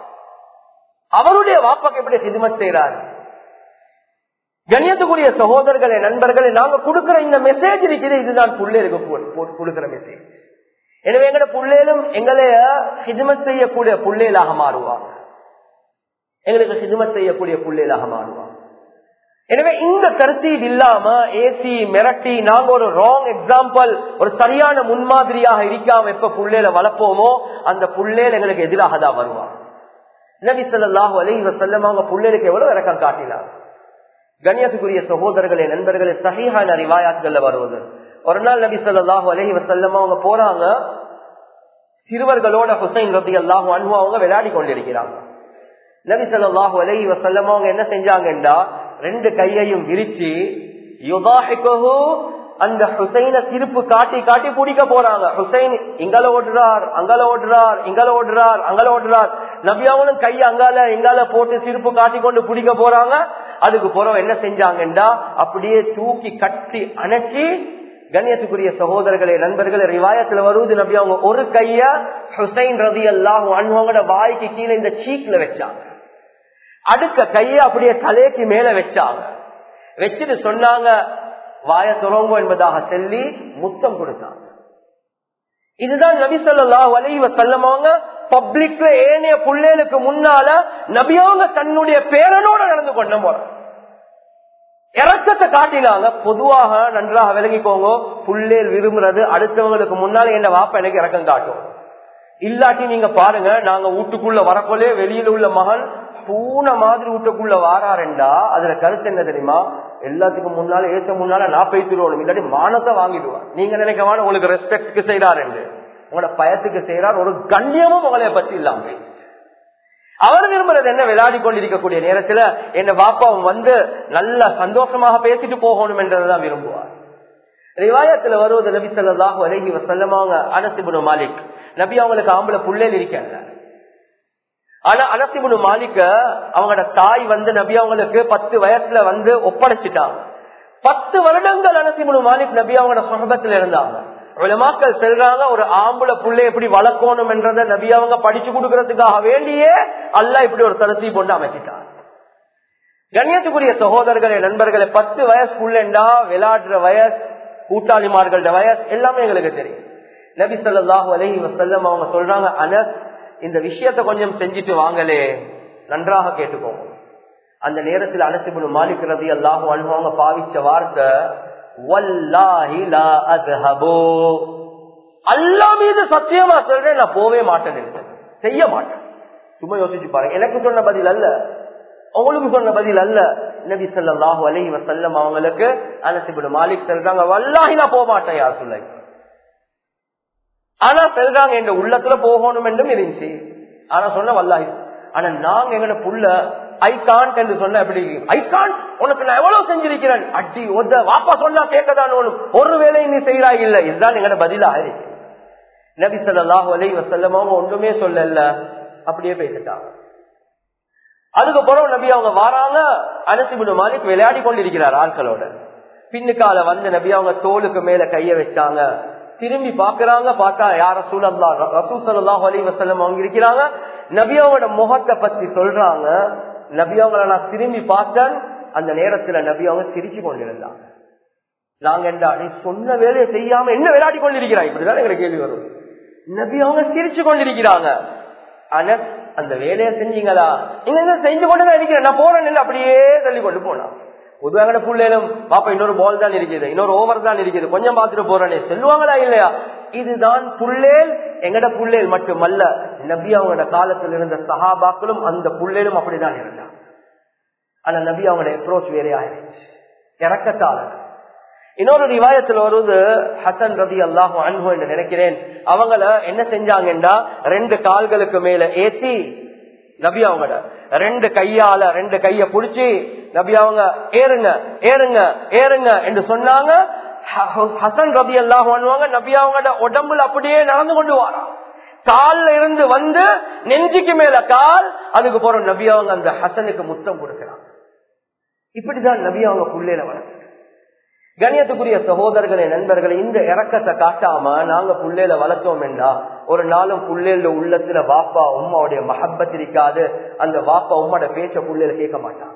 அவருடைய வாப்பாக்கு எப்படி ஹிதுமத் செய்யறாரு கண்ணியத்துக்குரிய சகோதரர்களே நண்பர்களே நாங்க கொடுக்கிற இந்த மெசேஜ் இருக்குது இதுதான் புள்ளேருக்கு கொடுக்கிற மெசேஜ் எனவே எங்கட புள்ளேலும் எங்களைய ஹிதுமத் செய்யக்கூடிய புள்ளேலாக மாறுவாங்க எங்களுக்கு ஹிதுமத் செய்யக்கூடிய புள்ளேலாக மாறுவாங்க எனவே இந்த கருத்தீடு இல்லாம ஏசி மிரட்டி நாங்க ஒரு ராங் எக்ஸாம்பிள் ஒரு சரியான முன்மாதிரியாக இருக்காம எப்ப புள்ளேல வளர்ப்போமோ அந்த புள்ளேல எங்களுக்கு எதிராக தான் வருவாங்க நபி சொல்லாஹு அலி வசல்லம் அவங்க புள்ளேலுக்கு எவ்வளவு இறக்கம் காட்டினார் கண்ணியத்துக்குரிய சகோதரர்களே நண்பர்களே சகிஹான ரிவாயாத்துகள்ல வருவது ஒரு நாள் நபி சொல்லாஹு அலஹி வசல்லம் அவங்க போறாங்க சிறுவர்களோட ஹுசைன் ரபி அல்லாஹு அன்பு அவங்க விளையாடி கொண்டிருக்கிறாங்க நபி சொல்லாஹு அலஹி வசல்லம் அவங்க என்ன செஞ்சாங்கன்னா ரெண்டு கையையும் விரிச்சு அந்த ஹுசைன சிரிப்பு காட்டி காட்டி பிடிக்க போறாங்க ஹுசைன் இங்கல ஓடுறார் அங்கல ஓடுறார் இங்கல ஓடுறார் அங்கல ஓடுறார் நபியாவனும் கை அங்கால இங்கால போட்டு சிரிப்பு காட்டி கொண்டு பிடிக்க போறாங்க அதுக்கு போறவங்க என்ன செஞ்சாங்கண்டா அப்படியே தூக்கி கட்டி அணைச்சி கண்ணியத்துக்குரிய சகோதரர்களே நண்பர்களே ரிவாயத்துல வருவது நபி அவங்க ஒரு கைய ஹுசைன் ரதி அல்லாஹ் அன்வங்களோட வாய்க்கு கீழே இந்த சீக்ல வச்சாங்க அடுக்க கைய அப்படியே தலைக்கு மேல வச்சாங்க வச்சுட்டு சொன்னாங்க வாய துறங்கோ என்பதாக சொல்லி முத்தம் கொடுத்தாங்க இதுதான் நபி சொல்லா வலைவ செல்லமாங்க பப்ளிக்ல ஏனைய புள்ளேலுக்கு முன்னால நபியவங்க தன்னுடைய பேரனோட நடந்து கொண்ட முறை இறக்கத்தை காட்டினாங்க பொதுவாக நன்றாக விளங்கிக்கோங்க புள்ளேல் விரும்புறது அடுத்தவங்களுக்கு முன்னால என்ன வாப்ப எனக்கு இறக்கம் காட்டும் இல்லாட்டி நீங்க பாருங்க நாங்க வீட்டுக்குள்ள வரக்கொள்ளே வெளியில உள்ள மகன் பூனை மாதிரி வீட்டுக்குள்ள வாராருண்டா அதுல கருத்து என்ன தெரியுமா எல்லாத்துக்கும் முன்னால ஏச முன்னால நான் பேசிடுவோம் இல்லாட்டி மானத்தை வாங்கிடுவான் நீங்க நினைக்கவான உங்களுக்கு ரெஸ்பெக்ட்க்கு செய்யறாரு உங்களோட பயத்துக்கு செய்யறார் ஒரு கண்ணியமும் உங்களைய பத்தி இல்லாம அவர் விரும்புறது என்ன விளையாடி கொண்டிருக்கக்கூடிய நேரத்துல என்ன பாப்பா வந்து நல்ல சந்தோஷமாக பேசிட்டு போகணும் என்றதுதான் விரும்புவார் ரிவாயத்துல வருவது நபி சொல்லாஹு அலஹி வசல்லமாங்க அனசிபுனு மாலிக் நபி அவங்களுக்கு ஆம்பளை புள்ளேல் இருக்காங்க ஆனா அனசிபுனு மாலிக்க அவங்களோட தாய் வந்து நபி அவங்களுக்கு பத்து வயசுல வந்து ஒப்படைச்சிட்டாங்க பத்து வருடங்கள் அனசிபுனு மாலிக் நபி அவங்களோட சொகபத்துல இருந்தாங்க உலமாக்கள் செல்றாங்க ஒரு ஆம்புல புள்ளை எப்படி வளர்க்கணும் என்றதை நபி அவங்க படிச்சு கொடுக்கறதுக்காக வேண்டியே அல்ல இப்படி ஒரு தரத்தி போட்டு அமைச்சிட்டாங்க கண்ணியத்துக்குரிய சகோதரர்களே நண்பர்களே பத்து வயசு புள்ளண்டா விளையாடுற வயசு கூட்டாளிமார்களோட வயசு எல்லாமே எங்களுக்கு தெரியும் நபி சொல்லாஹு அலஹி வசல்லம் அவங்க சொல்றாங்க அனஸ் இந்த விஷயத்த கொஞ்சம் செஞ்சுட்டு வாங்கலே நன்றாக கேட்டுக்கோங்க அந்த நேரத்தில் அனசிபுன் மாலிக் ரதி அல்லாஹும் அழுவாங்க பாவிச்ச வார்த்தை அல்லா மீது சத்தியமா சொல்றேன் நான் போவே மாட்டேன் செய்ய மாட்டேன் சும்மா யோசிச்சு பாருங்க எனக்கு சொன்ன பதில் அல்ல உங்களுக்கு சொன்ன பதில் அல்ல நபி சொல்லாஹு அலஹி வசல்லம் அவங்களுக்கு அனசிபுன் மாலிக் சொல்றாங்க வல்லாஹி நான் போக மாட்டேன் யார் சொல்ல ஆனா செல்றாங்க என்ற உள்ளத்துல போகணும் என்றும் இருந்துச்சு ஆனா சொன்ன வல்லாஹி ஆனா நாங்க எங்கட புள்ள ஐ காண்ட் என்று சொன்ன எப்படி ஐ காண்ட் உனக்கு நான் எவ்வளவு செஞ்சிருக்கிறேன் அடி ஒத்த வாப்பா சொன்னா கேட்கதான் ஒரு வேலையை நீ செய்யறாய் இல்ல இதுதான் எங்கட பதிலா இருக்கு நபி சொல்லாஹு அலை வசல்லம் அவங்க ஒன்றுமே சொல்லல அப்படியே பேசிட்டாங்க அதுக்கப்புறம் நபி அவங்க வராங்க அனசிபின் மாலிக் விளையாடி கொண்டிருக்கிறார் ஆட்களோட பின்னுக்கால வந்து நபி அவங்க தோலுக்கு மேல கைய வச்சாங்க திரும்பி பாக்குறாங்க பார்த்தா யார சூழல்லா ரசூ சல்லாஹ் அலி வசல்லம் அவங்க இருக்கிறாங்க நபியாவோட முகத்தை பத்தி சொல்றாங்க நபியாவங்களை நான் திரும்பி பார்த்தேன் அந்த நேரத்துல நபியாவங்க சிரிச்சு கொண்டிருந்தாங்க நாங்க என்ன நீ சொன்ன வேலையை செய்யாம என்ன விளையாடி கொண்டிருக்கிறாய் இப்படிதான் எங்களுக்கு கேள்வி வரும் நபி அவங்க சிரிச்சு கொண்டிருக்கிறாங்க அனஸ் அந்த வேலையை செஞ்சீங்களா நீங்க என்ன செஞ்சு கொண்டுதான் இருக்கிறேன் நான் போறேன் அப்படியே தள்ளி கொண்டு போனான் பொதுவாக புள்ளையிலும் பாப்பா இன்னொரு பால் தான் இருக்குது இன்னொரு ஓவர் தான் இருக்குது கொஞ்சம் பார்த்துட்டு போறேனே சொல்லுவாங்களா இல்லையா இதுதான் புள்ளேல் எங்கட புள்ளேல் மட்டுமல்ல நபி அவங்களோட காலத்தில் இருந்த சஹாபாக்களும் அந்த புள்ளேலும் அப்படிதான் இருந்தாங்க ஆனா நபி அவங்களோட அப்ரோச் வேறையா ஆயிடுச்சு இறக்கத்தால இன்னொரு ரிவாயத்தில் வருவது ஹசன் ரதி அல்லாஹு அன்பு என்று நினைக்கிறேன் அவங்கள என்ன செஞ்சாங்கன்னா ரெண்டு கால்களுக்கு மேல ஏத்தி நபி அவங்கள ரெண்டு கையால ரெண்டு கைய புடிச்சு நபி அவங்க ஏறுங்க ஏறுங்க ஏறுங்க என்று சொன்னாங்க ஹசன் ரபி எல்லாம் பண்ணுவாங்க நபி அவங்களோட உடம்புல அப்படியே நடந்து கொண்டு வாராம் கால்ல இருந்து வந்து நெஞ்சுக்கு மேல கால் அதுக்கு போற நபி அவங்க அந்த ஹசனுக்கு முத்தம் கொடுக்கிறாங்க இப்படிதான் நபி அவங்க புள்ளையில வளர்த்து கணியத்துக்குரிய சகோதரர்களே நண்பர்களே இந்த இறக்கத்தை காட்டாம நாங்க புள்ளையில வளர்த்தோம் என்றா ஒரு நாளும் புள்ளையில உள்ளத்துல வாப்பா உம்மாவுடைய மஹப்பத் இருக்காது அந்த வாப்பா உம்மாட பேச்ச புள்ளையில கேட்க மாட்டாங்க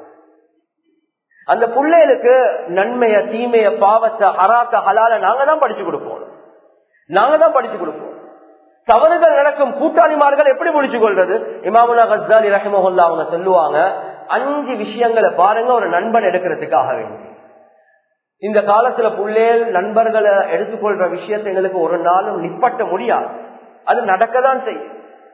அந்த பிள்ளைகளுக்கு நன்மைய தீமைய பாவத்தை ஹராத்த ஹலால நாங்க தான் படிச்சு கொடுப்போம் நாங்க தான் படிச்சு கொடுப்போம் தவறுகள் நடக்கும் கூட்டாளிமார்கள் எப்படி முடிச்சு கொள்றது இமாமுல்லா கஸ்தாலி ரஹிமஹுல்லா அவங்க சொல்லுவாங்க அஞ்சு விஷயங்களை பாருங்க ஒரு நண்பன் எடுக்கிறதுக்காக வேண்டி இந்த காலத்துல புள்ளேல் நண்பர்களை எடுத்துக்கொள்ற விஷயத்தை எங்களுக்கு ஒரு நாளும் நிப்பட்ட முடியாது அது நடக்கதான் செய்யும்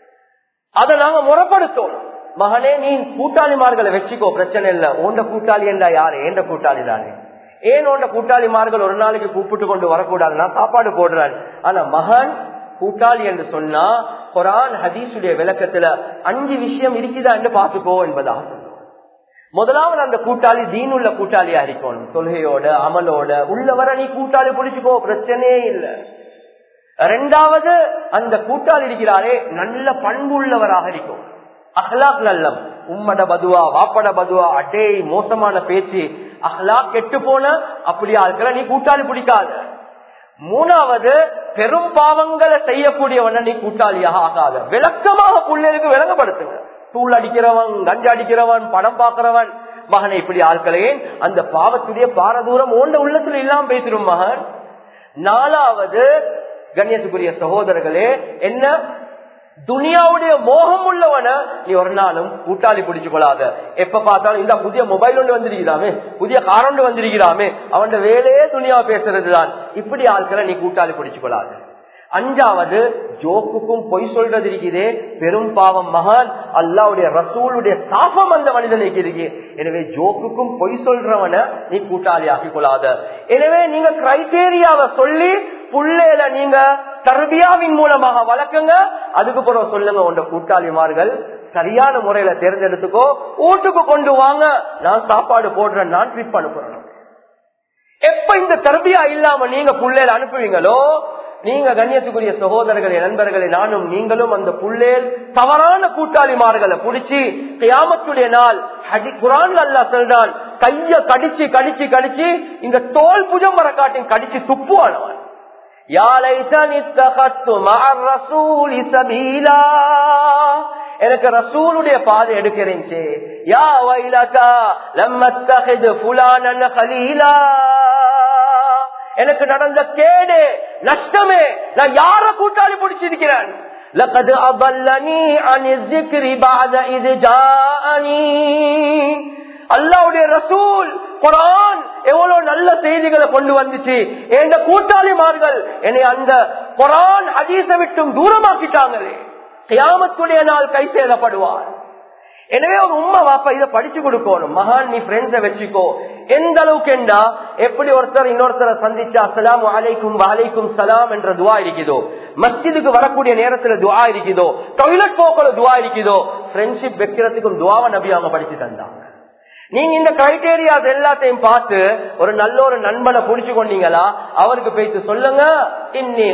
அதை நாங்க முறைப்படுத்தணும் மகனே நீ கூட்டாளிமார்களை வச்சுக்கோ பிரச்சனை இல்ல ஓண்ட கூட்டாளி என்றா யாரு ஏண்ட கூட்டாளி தானே ஏன் ஓண்ட கூட்டாளிமார்கள் ஒரு நாளைக்கு கூப்பிட்டு கொண்டு வரக்கூடாது நான் சாப்பாடு போடுறான் ஆனா மகன் கூட்டாளி என்று சொன்னா குரான் ஹதீஸுடைய விளக்கத்துல அஞ்சு விஷயம் இருக்குதா என்று பார்த்துக்கோ என்பதாக சொல்லுவோம் முதலாவது அந்த கூட்டாளி தீனுள்ள கூட்டாளியா இருக்கணும் தொழுகையோட அமலோட உள்ளவர நீ கூட்டாளி பிடிச்சுக்கோ பிரச்சனையே இல்லை ரெண்டாவது அந்த கூட்டாளி இருக்கிறாரே நல்ல பண்பு உள்ளவராக இருக்கும் அஹ்லாக் நல்லம் உம்மட பதுவா வாப்பட பதுவா அடே மோசமான பேச்சு அஹ்லாக் கெட்டு போன அப்படி ஆட்களை நீ கூட்டாளி பிடிக்காத மூணாவது பெரும் பாவங்களை செய்யக்கூடியவன நீ கூட்டாளியாக ஆகாத விளக்கமாக பிள்ளைகளுக்கு விளங்கப்படுத்துங்க தூள் அடிக்கிறவன் கஞ்சா அடிக்கிறவன் படம் பாக்குறவன் மகனை இப்படி ஆட்களே அந்த பாவத்துடைய பாரதூரம் ஓண்ட உள்ளத்துல இல்லாம பேசிடும் மகன் நாலாவது கண்ணியத்துக்குரிய சகோதரர்களே என்ன துனியாவுடைய மோகம் உள்ளவன நீ ஒரு நாளும் கூட்டாளி பிடிச்சு கொள்ளாத எப்ப பார்த்தாலும் இந்த புதிய மொபைல் ஒன்று வந்திருக்கிறாமே புதிய கார் ஒன்று வந்திருக்கிறாமே அவன் வேலையே துணியா பேசுறதுதான் இப்படி ஆட்களை நீ கூட்டாளி பிடிச்சு கொள்ளாத அஞ்சாவது ஜோக்குக்கும் பொய் சொல்றது இருக்குதே பெரும் பாவம் மகான் அல்லாவுடைய ரசூலுடைய சாபம் அந்த மனிதனுக்கு இருக்கு எனவே ஜோக்குக்கும் பொய் சொல்றவன நீ கூட்டாளி ஆக்கிக் கொள்ளாத எனவே நீங்க கிரைட்டேரியாவை சொல்லி புள்ளையில நீங்க தர்பியாவின் மூலமாக வளர்க்குங்க அதுக்கு பிறகு சொல்லுங்க உண்ட கூட்டாளிமார்கள் சரியான முறையில தேர்ந்தெடுத்துக்கோ வீட்டுக்கு கொண்டு வாங்க நான் சாப்பாடு போடுறேன் நான் ட்ரிப் அனுப்புறேன் எப்ப இந்த தர்பியா இல்லாம நீங்க புள்ளையில அனுப்புவீங்களோ நீங்க கண்ணியத்துக்குரிய சகோதரர்களே நண்பர்களே நானும் நீங்களும் அந்த புள்ளேல் தவறான கூட்டாளிமார்களை புடிச்சு கியாமத்துடைய நாள் ஹதி குரான் அல்லா சொல்றான் கைய கடிச்சு கடிச்சு கடிச்சு இந்த தோல் புஜம் வர காட்டின் கடிச்சு துப்புவானவன் எனக்கு ரசூலுடைய பாதை எடுக்கிறேன் யா வைலகா லம்மத்தஹிது ஃபுலானன் கலீலா எனக்கு நடந்த கேடு நஷ்டமே நான் யார கூட்டாளி பிடிச்சிருக்கிறேன் لقد أضلني عن الذكر بعد إذ جاءني அல்லாவுடைய ரசூல் குரான் எவ்வளவு நல்ல செய்திகளை கொண்டு வந்துச்சு எந்த கூட்டாளிமார்கள் என்னை அந்த குரான் ஹதீச விட்டும் தூரமாக்கிட்டாங்களே கியாமத்துடைய நாள் கை சேதப்படுவார் எனவே ஒரு உண்மை வாப்பா இதை படிச்சு கொடுக்கணும் மகான் நீ ஃப்ரெண்ட்ஸ வச்சுக்கோ எந்த அளவுக்கு என்றா எப்படி ஒருத்தர் இன்னொருத்தரை சந்திச்சா அஸ்லாம் அலைக்கும் வலைக்கும் சலாம் என்ற துவா இருக்குதோ மஸ்ஜிதுக்கு வரக்கூடிய நேரத்துல துவா இருக்குதோ டாய்லெட் போக்குல துவா இருக்குதோ ஃப்ரெண்ட்ஷிப் வைக்கிறதுக்கும் துவாவை நபி அவங்க படிச்சு தந்தாங்க நீங்க இந்த கிரைடேரியாஸ் எல்லாத்தையும் பார்த்து ஒரு நல்ல ஒரு நண்பனை புடிச்சு கொண்டீங்களா அவருக்கு போயிட்டு சொல்லுங்க இன்னி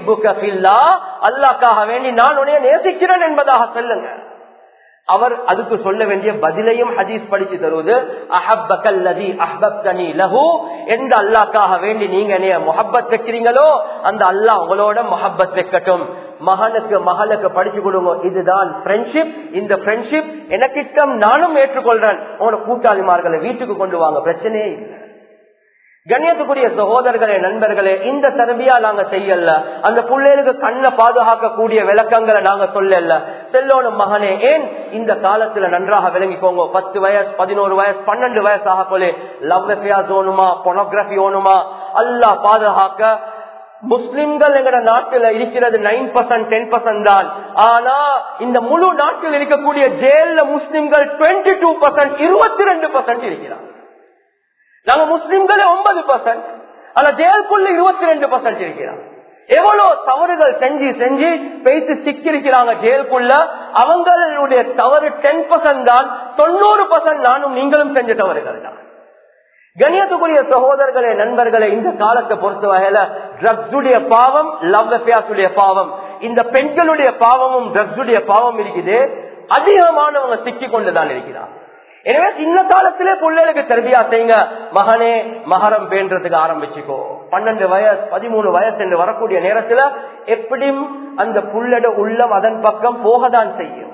அல்லாக்காக வேண்டி நான் உன்னைய நேசிக்கிறேன் என்பதாக சொல்லுங்க அவர் அதுக்கு சொல்ல வேண்டிய பதிலையும் ஹதீஸ் படிச்சு தருவது அஹப்பகல்லதி அஹ்பப்தனி லஹு எந்த அல்லாக்காக வேண்டி நீங்க என்னைய முஹப்பத் வைக்கிறீங்களோ அந்த அல்லாஹ் உங்களோட முஹப்பத் வைக்கட்டும் மகனுக்கு மகளுக்கு படிச்சு கொடுங்க இதுதான் ஃப்ரெண்ட்ஷிப் இந்த ஃப்ரெண்ட்ஷிப் எனக்கிட்டம் நானும் ஏற்றுக்கொள்றேன் உங்களோட கூட்டாளிமார்களை வீட்டுக்கு கொண்டு வாங்க பிரச்சனையே இல்லை கண்ணியத்துக்குரிய சகோதரர்களே நண்பர்களே இந்த தரபியா நாங்க செய்யல அந்த பிள்ளைகளுக்கு கண்ணை பாதுகாக்கக்கூடிய விளக்கங்களை நாங்க சொல்லல செல்லோனும் மகனே ஏன் இந்த காலத்துல நன்றாக விளங்கிக்கோங்க பத்து வயசு பதினோரு வயசு பன்னெண்டு வயசு ஆகப்போலே லவ் அஃபேர்ஸ் ஓணுமா பொனோகிராபி ஓணுமா அல்லா பாதுகாக்க முஸ்லிம்கள் எங்கட நாட்டுல இருக்கிறது நைன் பர்சன்ட் டென் பர்சன்ட் தான் ஆனா இந்த முழு நாட்டில் இருக்கக்கூடிய ஜெயில முஸ்லிம்கள் டுவெண்ட்டி டூ பர்சன்ட் இருபத்தி ரெண்டு பர்சன்ட் இருக்கிறாங்க நாங்க முஸ்லிம்களே ஒன்பது பர்சன்ட் ஆனா ஜெயலுக்குள்ள இருபத்தி ரெண்டு பர்சன்ட் இருக்கிறாங்க எவ்வளவு தவறுகள் செஞ்சு செஞ்சு பேசி சிக்கிருக்கிறாங்க ஜெயலுக்குள்ள அவங்களுடைய தவறு டென் பர்சன்ட் தான் தொண்ணூறு பர்சன்ட் நானும் நீங்களும் செஞ்ச தவறுகள் தான் கணியத்துக்குரிய சகோதரர்களே நண்பர்களே இந்த காலத்தை பொறுத்த வகையில ட்ரக்ஸுடைய பாவம் லவ் அஃபேர்ஸுடைய பாவம் இந்த பெண்களுடைய பாவமும் ட்ரக்ஸுடைய பாவம் இருக்குது அதிகமானவங்க சிக்கி கொண்டுதான் இருக்கிறார் எனவே சின்ன காலத்திலே பிள்ளைகளுக்கு தர்பியா செய்யுங்க மகனே மகரம் பேன்றதுக்கு ஆரம்பிச்சுக்கோ பன்னெண்டு வயசு பதிமூணு வயசு என்று வரக்கூடிய நேரத்துல எப்படியும் அந்த புள்ளட உள்ளம் அதன் பக்கம் போகதான் செய்யும்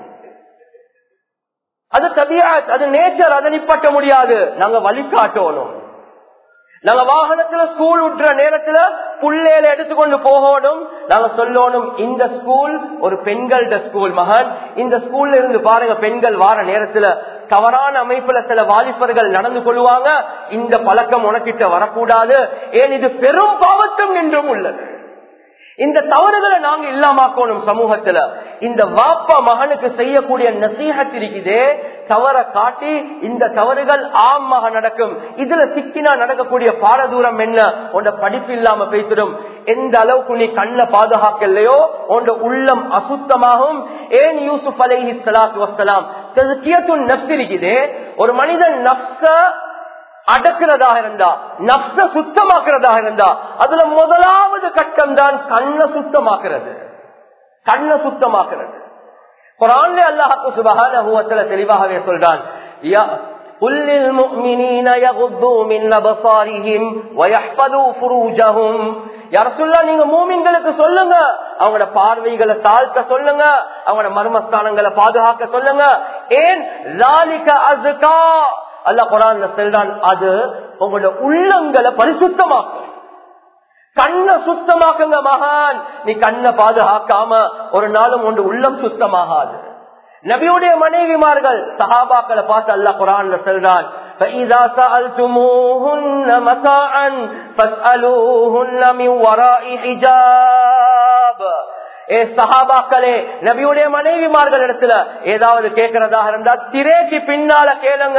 அது தபியா அது நேச்சர் அதை நிப்பட்ட முடியாது நாங்க வழிகாட்டணும் நாங்க வாகனத்துல ஸ்கூல் விட்டுற நேரத்துல புள்ளையில எடுத்துக்கொண்டு போகணும் நாங்க சொல்லணும் இந்த ஸ்கூல் ஒரு பெண்கள்ட ஸ்கூல் மகன் இந்த ஸ்கூல்ல இருந்து பாருங்க பெண்கள் வார நேரத்துல தவறான அமைப்புல சில வாலிபர்கள் நடந்து கொள்வாங்க இந்த பழக்கம் உனக்கிட்ட வரக்கூடாது ஏன் இது பெரும் பாவத்தம் என்றும் உள்ளது இந்த தவறுகளை நாங்க இல்லாமக்கணும் சமூகத்துல இந்த வாப்பா மகனுக்கு செய்யக்கூடிய நசீகத் இருக்குதே தவற காட்டி இந்த தவறுகள் ஆமாக நடக்கும் இதுல சிக்கினா நடக்கக்கூடிய பாரதூரம் என்ன உண்ட படிப்பு இல்லாம பேசிடும் எந்த அளவுக்கு நீ கண்ணை பாதுகாக்கலையோ உண்ட உள்ளம் அசுத்தமாகும் ஏன் யூசுப் அலைஹி சலாத்து வசலாம் நப்ஸ் இருக்குதே ஒரு மனிதன் நப்ச அடக்கிறதாக இருந்தா நப்ச சுத்தமாக்குறதாக இருந்தா அதுல முதலாவது கட்டம் தான் கண்ணை சுத்தமாக்குறது கண்ணை சுத்தமாக்குறது குரான்ல அல்லாஹு சுபகான தெளிவாகவே சொல்றான் قل للمؤمنين يغضوا من أبصارهم ويحفظوا فروجهم யாரசுல்லா நீங்க மூமின்களுக்கு சொல்லுங்க அவங்களோட பார்வைகளை தாழ்த்த சொல்லுங்க அவங்களோட மர்மஸ்தானங்களை பாதுகாக்க சொல்லுங்க ஏன் அசுகா அல்ல குரான் செல்றான் அது உங்களோட உள்ளங்களை பரிசுத்தமாக்கும் கண்ணை சுத்தமாக்குங்க மகான் நீ கண்ணை பாதுகாக்காம ஒரு நாளும் ஒன்று உள்ளம் சுத்தமாகாது நபியுடைய மனைவிமார்கள் சஹாபாக்களை பார்த்து அல்ல குரான் செல்றான் فإذا سألتموهن متاعا فاسألوهن من وراء حجاب ஏ சஹாபாக்களே நபியுடைய மனைவிமார்கள் இடத்துல ஏதாவது கேட்கிறதாக இருந்தா திரைக்கு பின்னால கேளுங்க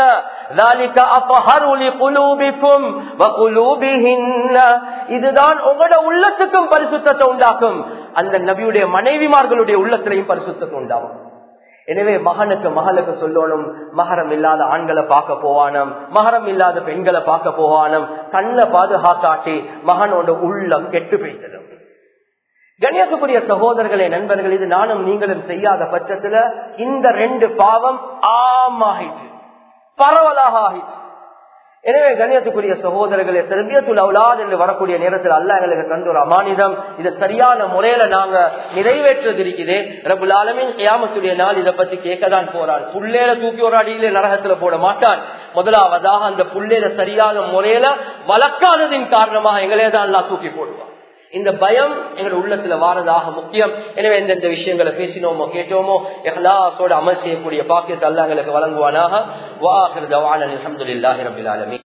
இதுதான் உங்களோட உள்ளத்துக்கும் பரிசுத்தத்தை உண்டாக்கும் அந்த நபியுடைய மனைவிமார்களுடைய உள்ளத்திலையும் பரிசுத்தத்தை உண்டாகும் எனவே மகனுக்கு மகளுக்கு சொல்லணும் மகரம் இல்லாத ஆண்களை பார்க்க போவானம் மகரம் இல்லாத பெண்களை பார்க்க போவானம் கண்ணை பாதுகாக்காட்டி மகனோட உள்ளம் கெட்டு போய்த்தடும் கண்ணியத்துக்குரிய சகோதரர்களே நண்பர்கள் இது நானும் நீங்களும் செய்யாத பட்சத்துல இந்த ரெண்டு பாவம் ஆமாயிற்று பரவலாக ஆகிட்டு எனவே கண்ணியத்துக்குரிய சகோதரர்களே செல்வியத்துல் அவுலாத் என்று வரக்கூடிய நேரத்தில் அல்ல எங்களுக்கு தந்த ஒரு அமானிதம் இதை சரியான முறையில நாங்க நிறைவேற்றது இருக்குது ரபுல் ஆலமின் கியாமத்துடைய நாள் இதை பத்தி கேட்கதான் போறான் புள்ளேல தூக்கி ஒரு அடியில நரகத்துல போட மாட்டான் முதலாவதாக அந்த புள்ளேல சரியான முறையில வளர்க்காததின் காரணமாக எங்களே தான் எல்லாம் தூக்கி போடுவான் இந்த பயம் எங்களோட உள்ளத்துல வாரதாக முக்கியம் எனவே எந்தெந்த விஷயங்களை பேசினோமோ கேட்டோமோ எஹ்லாசோட அமல் செய்யக்கூடிய பாக்கியத்தை அல்ல எங்களுக்கு வழங்குவானாக வாஹிர் தவான அலமதுல்லாஹி ரபில் ஆலமி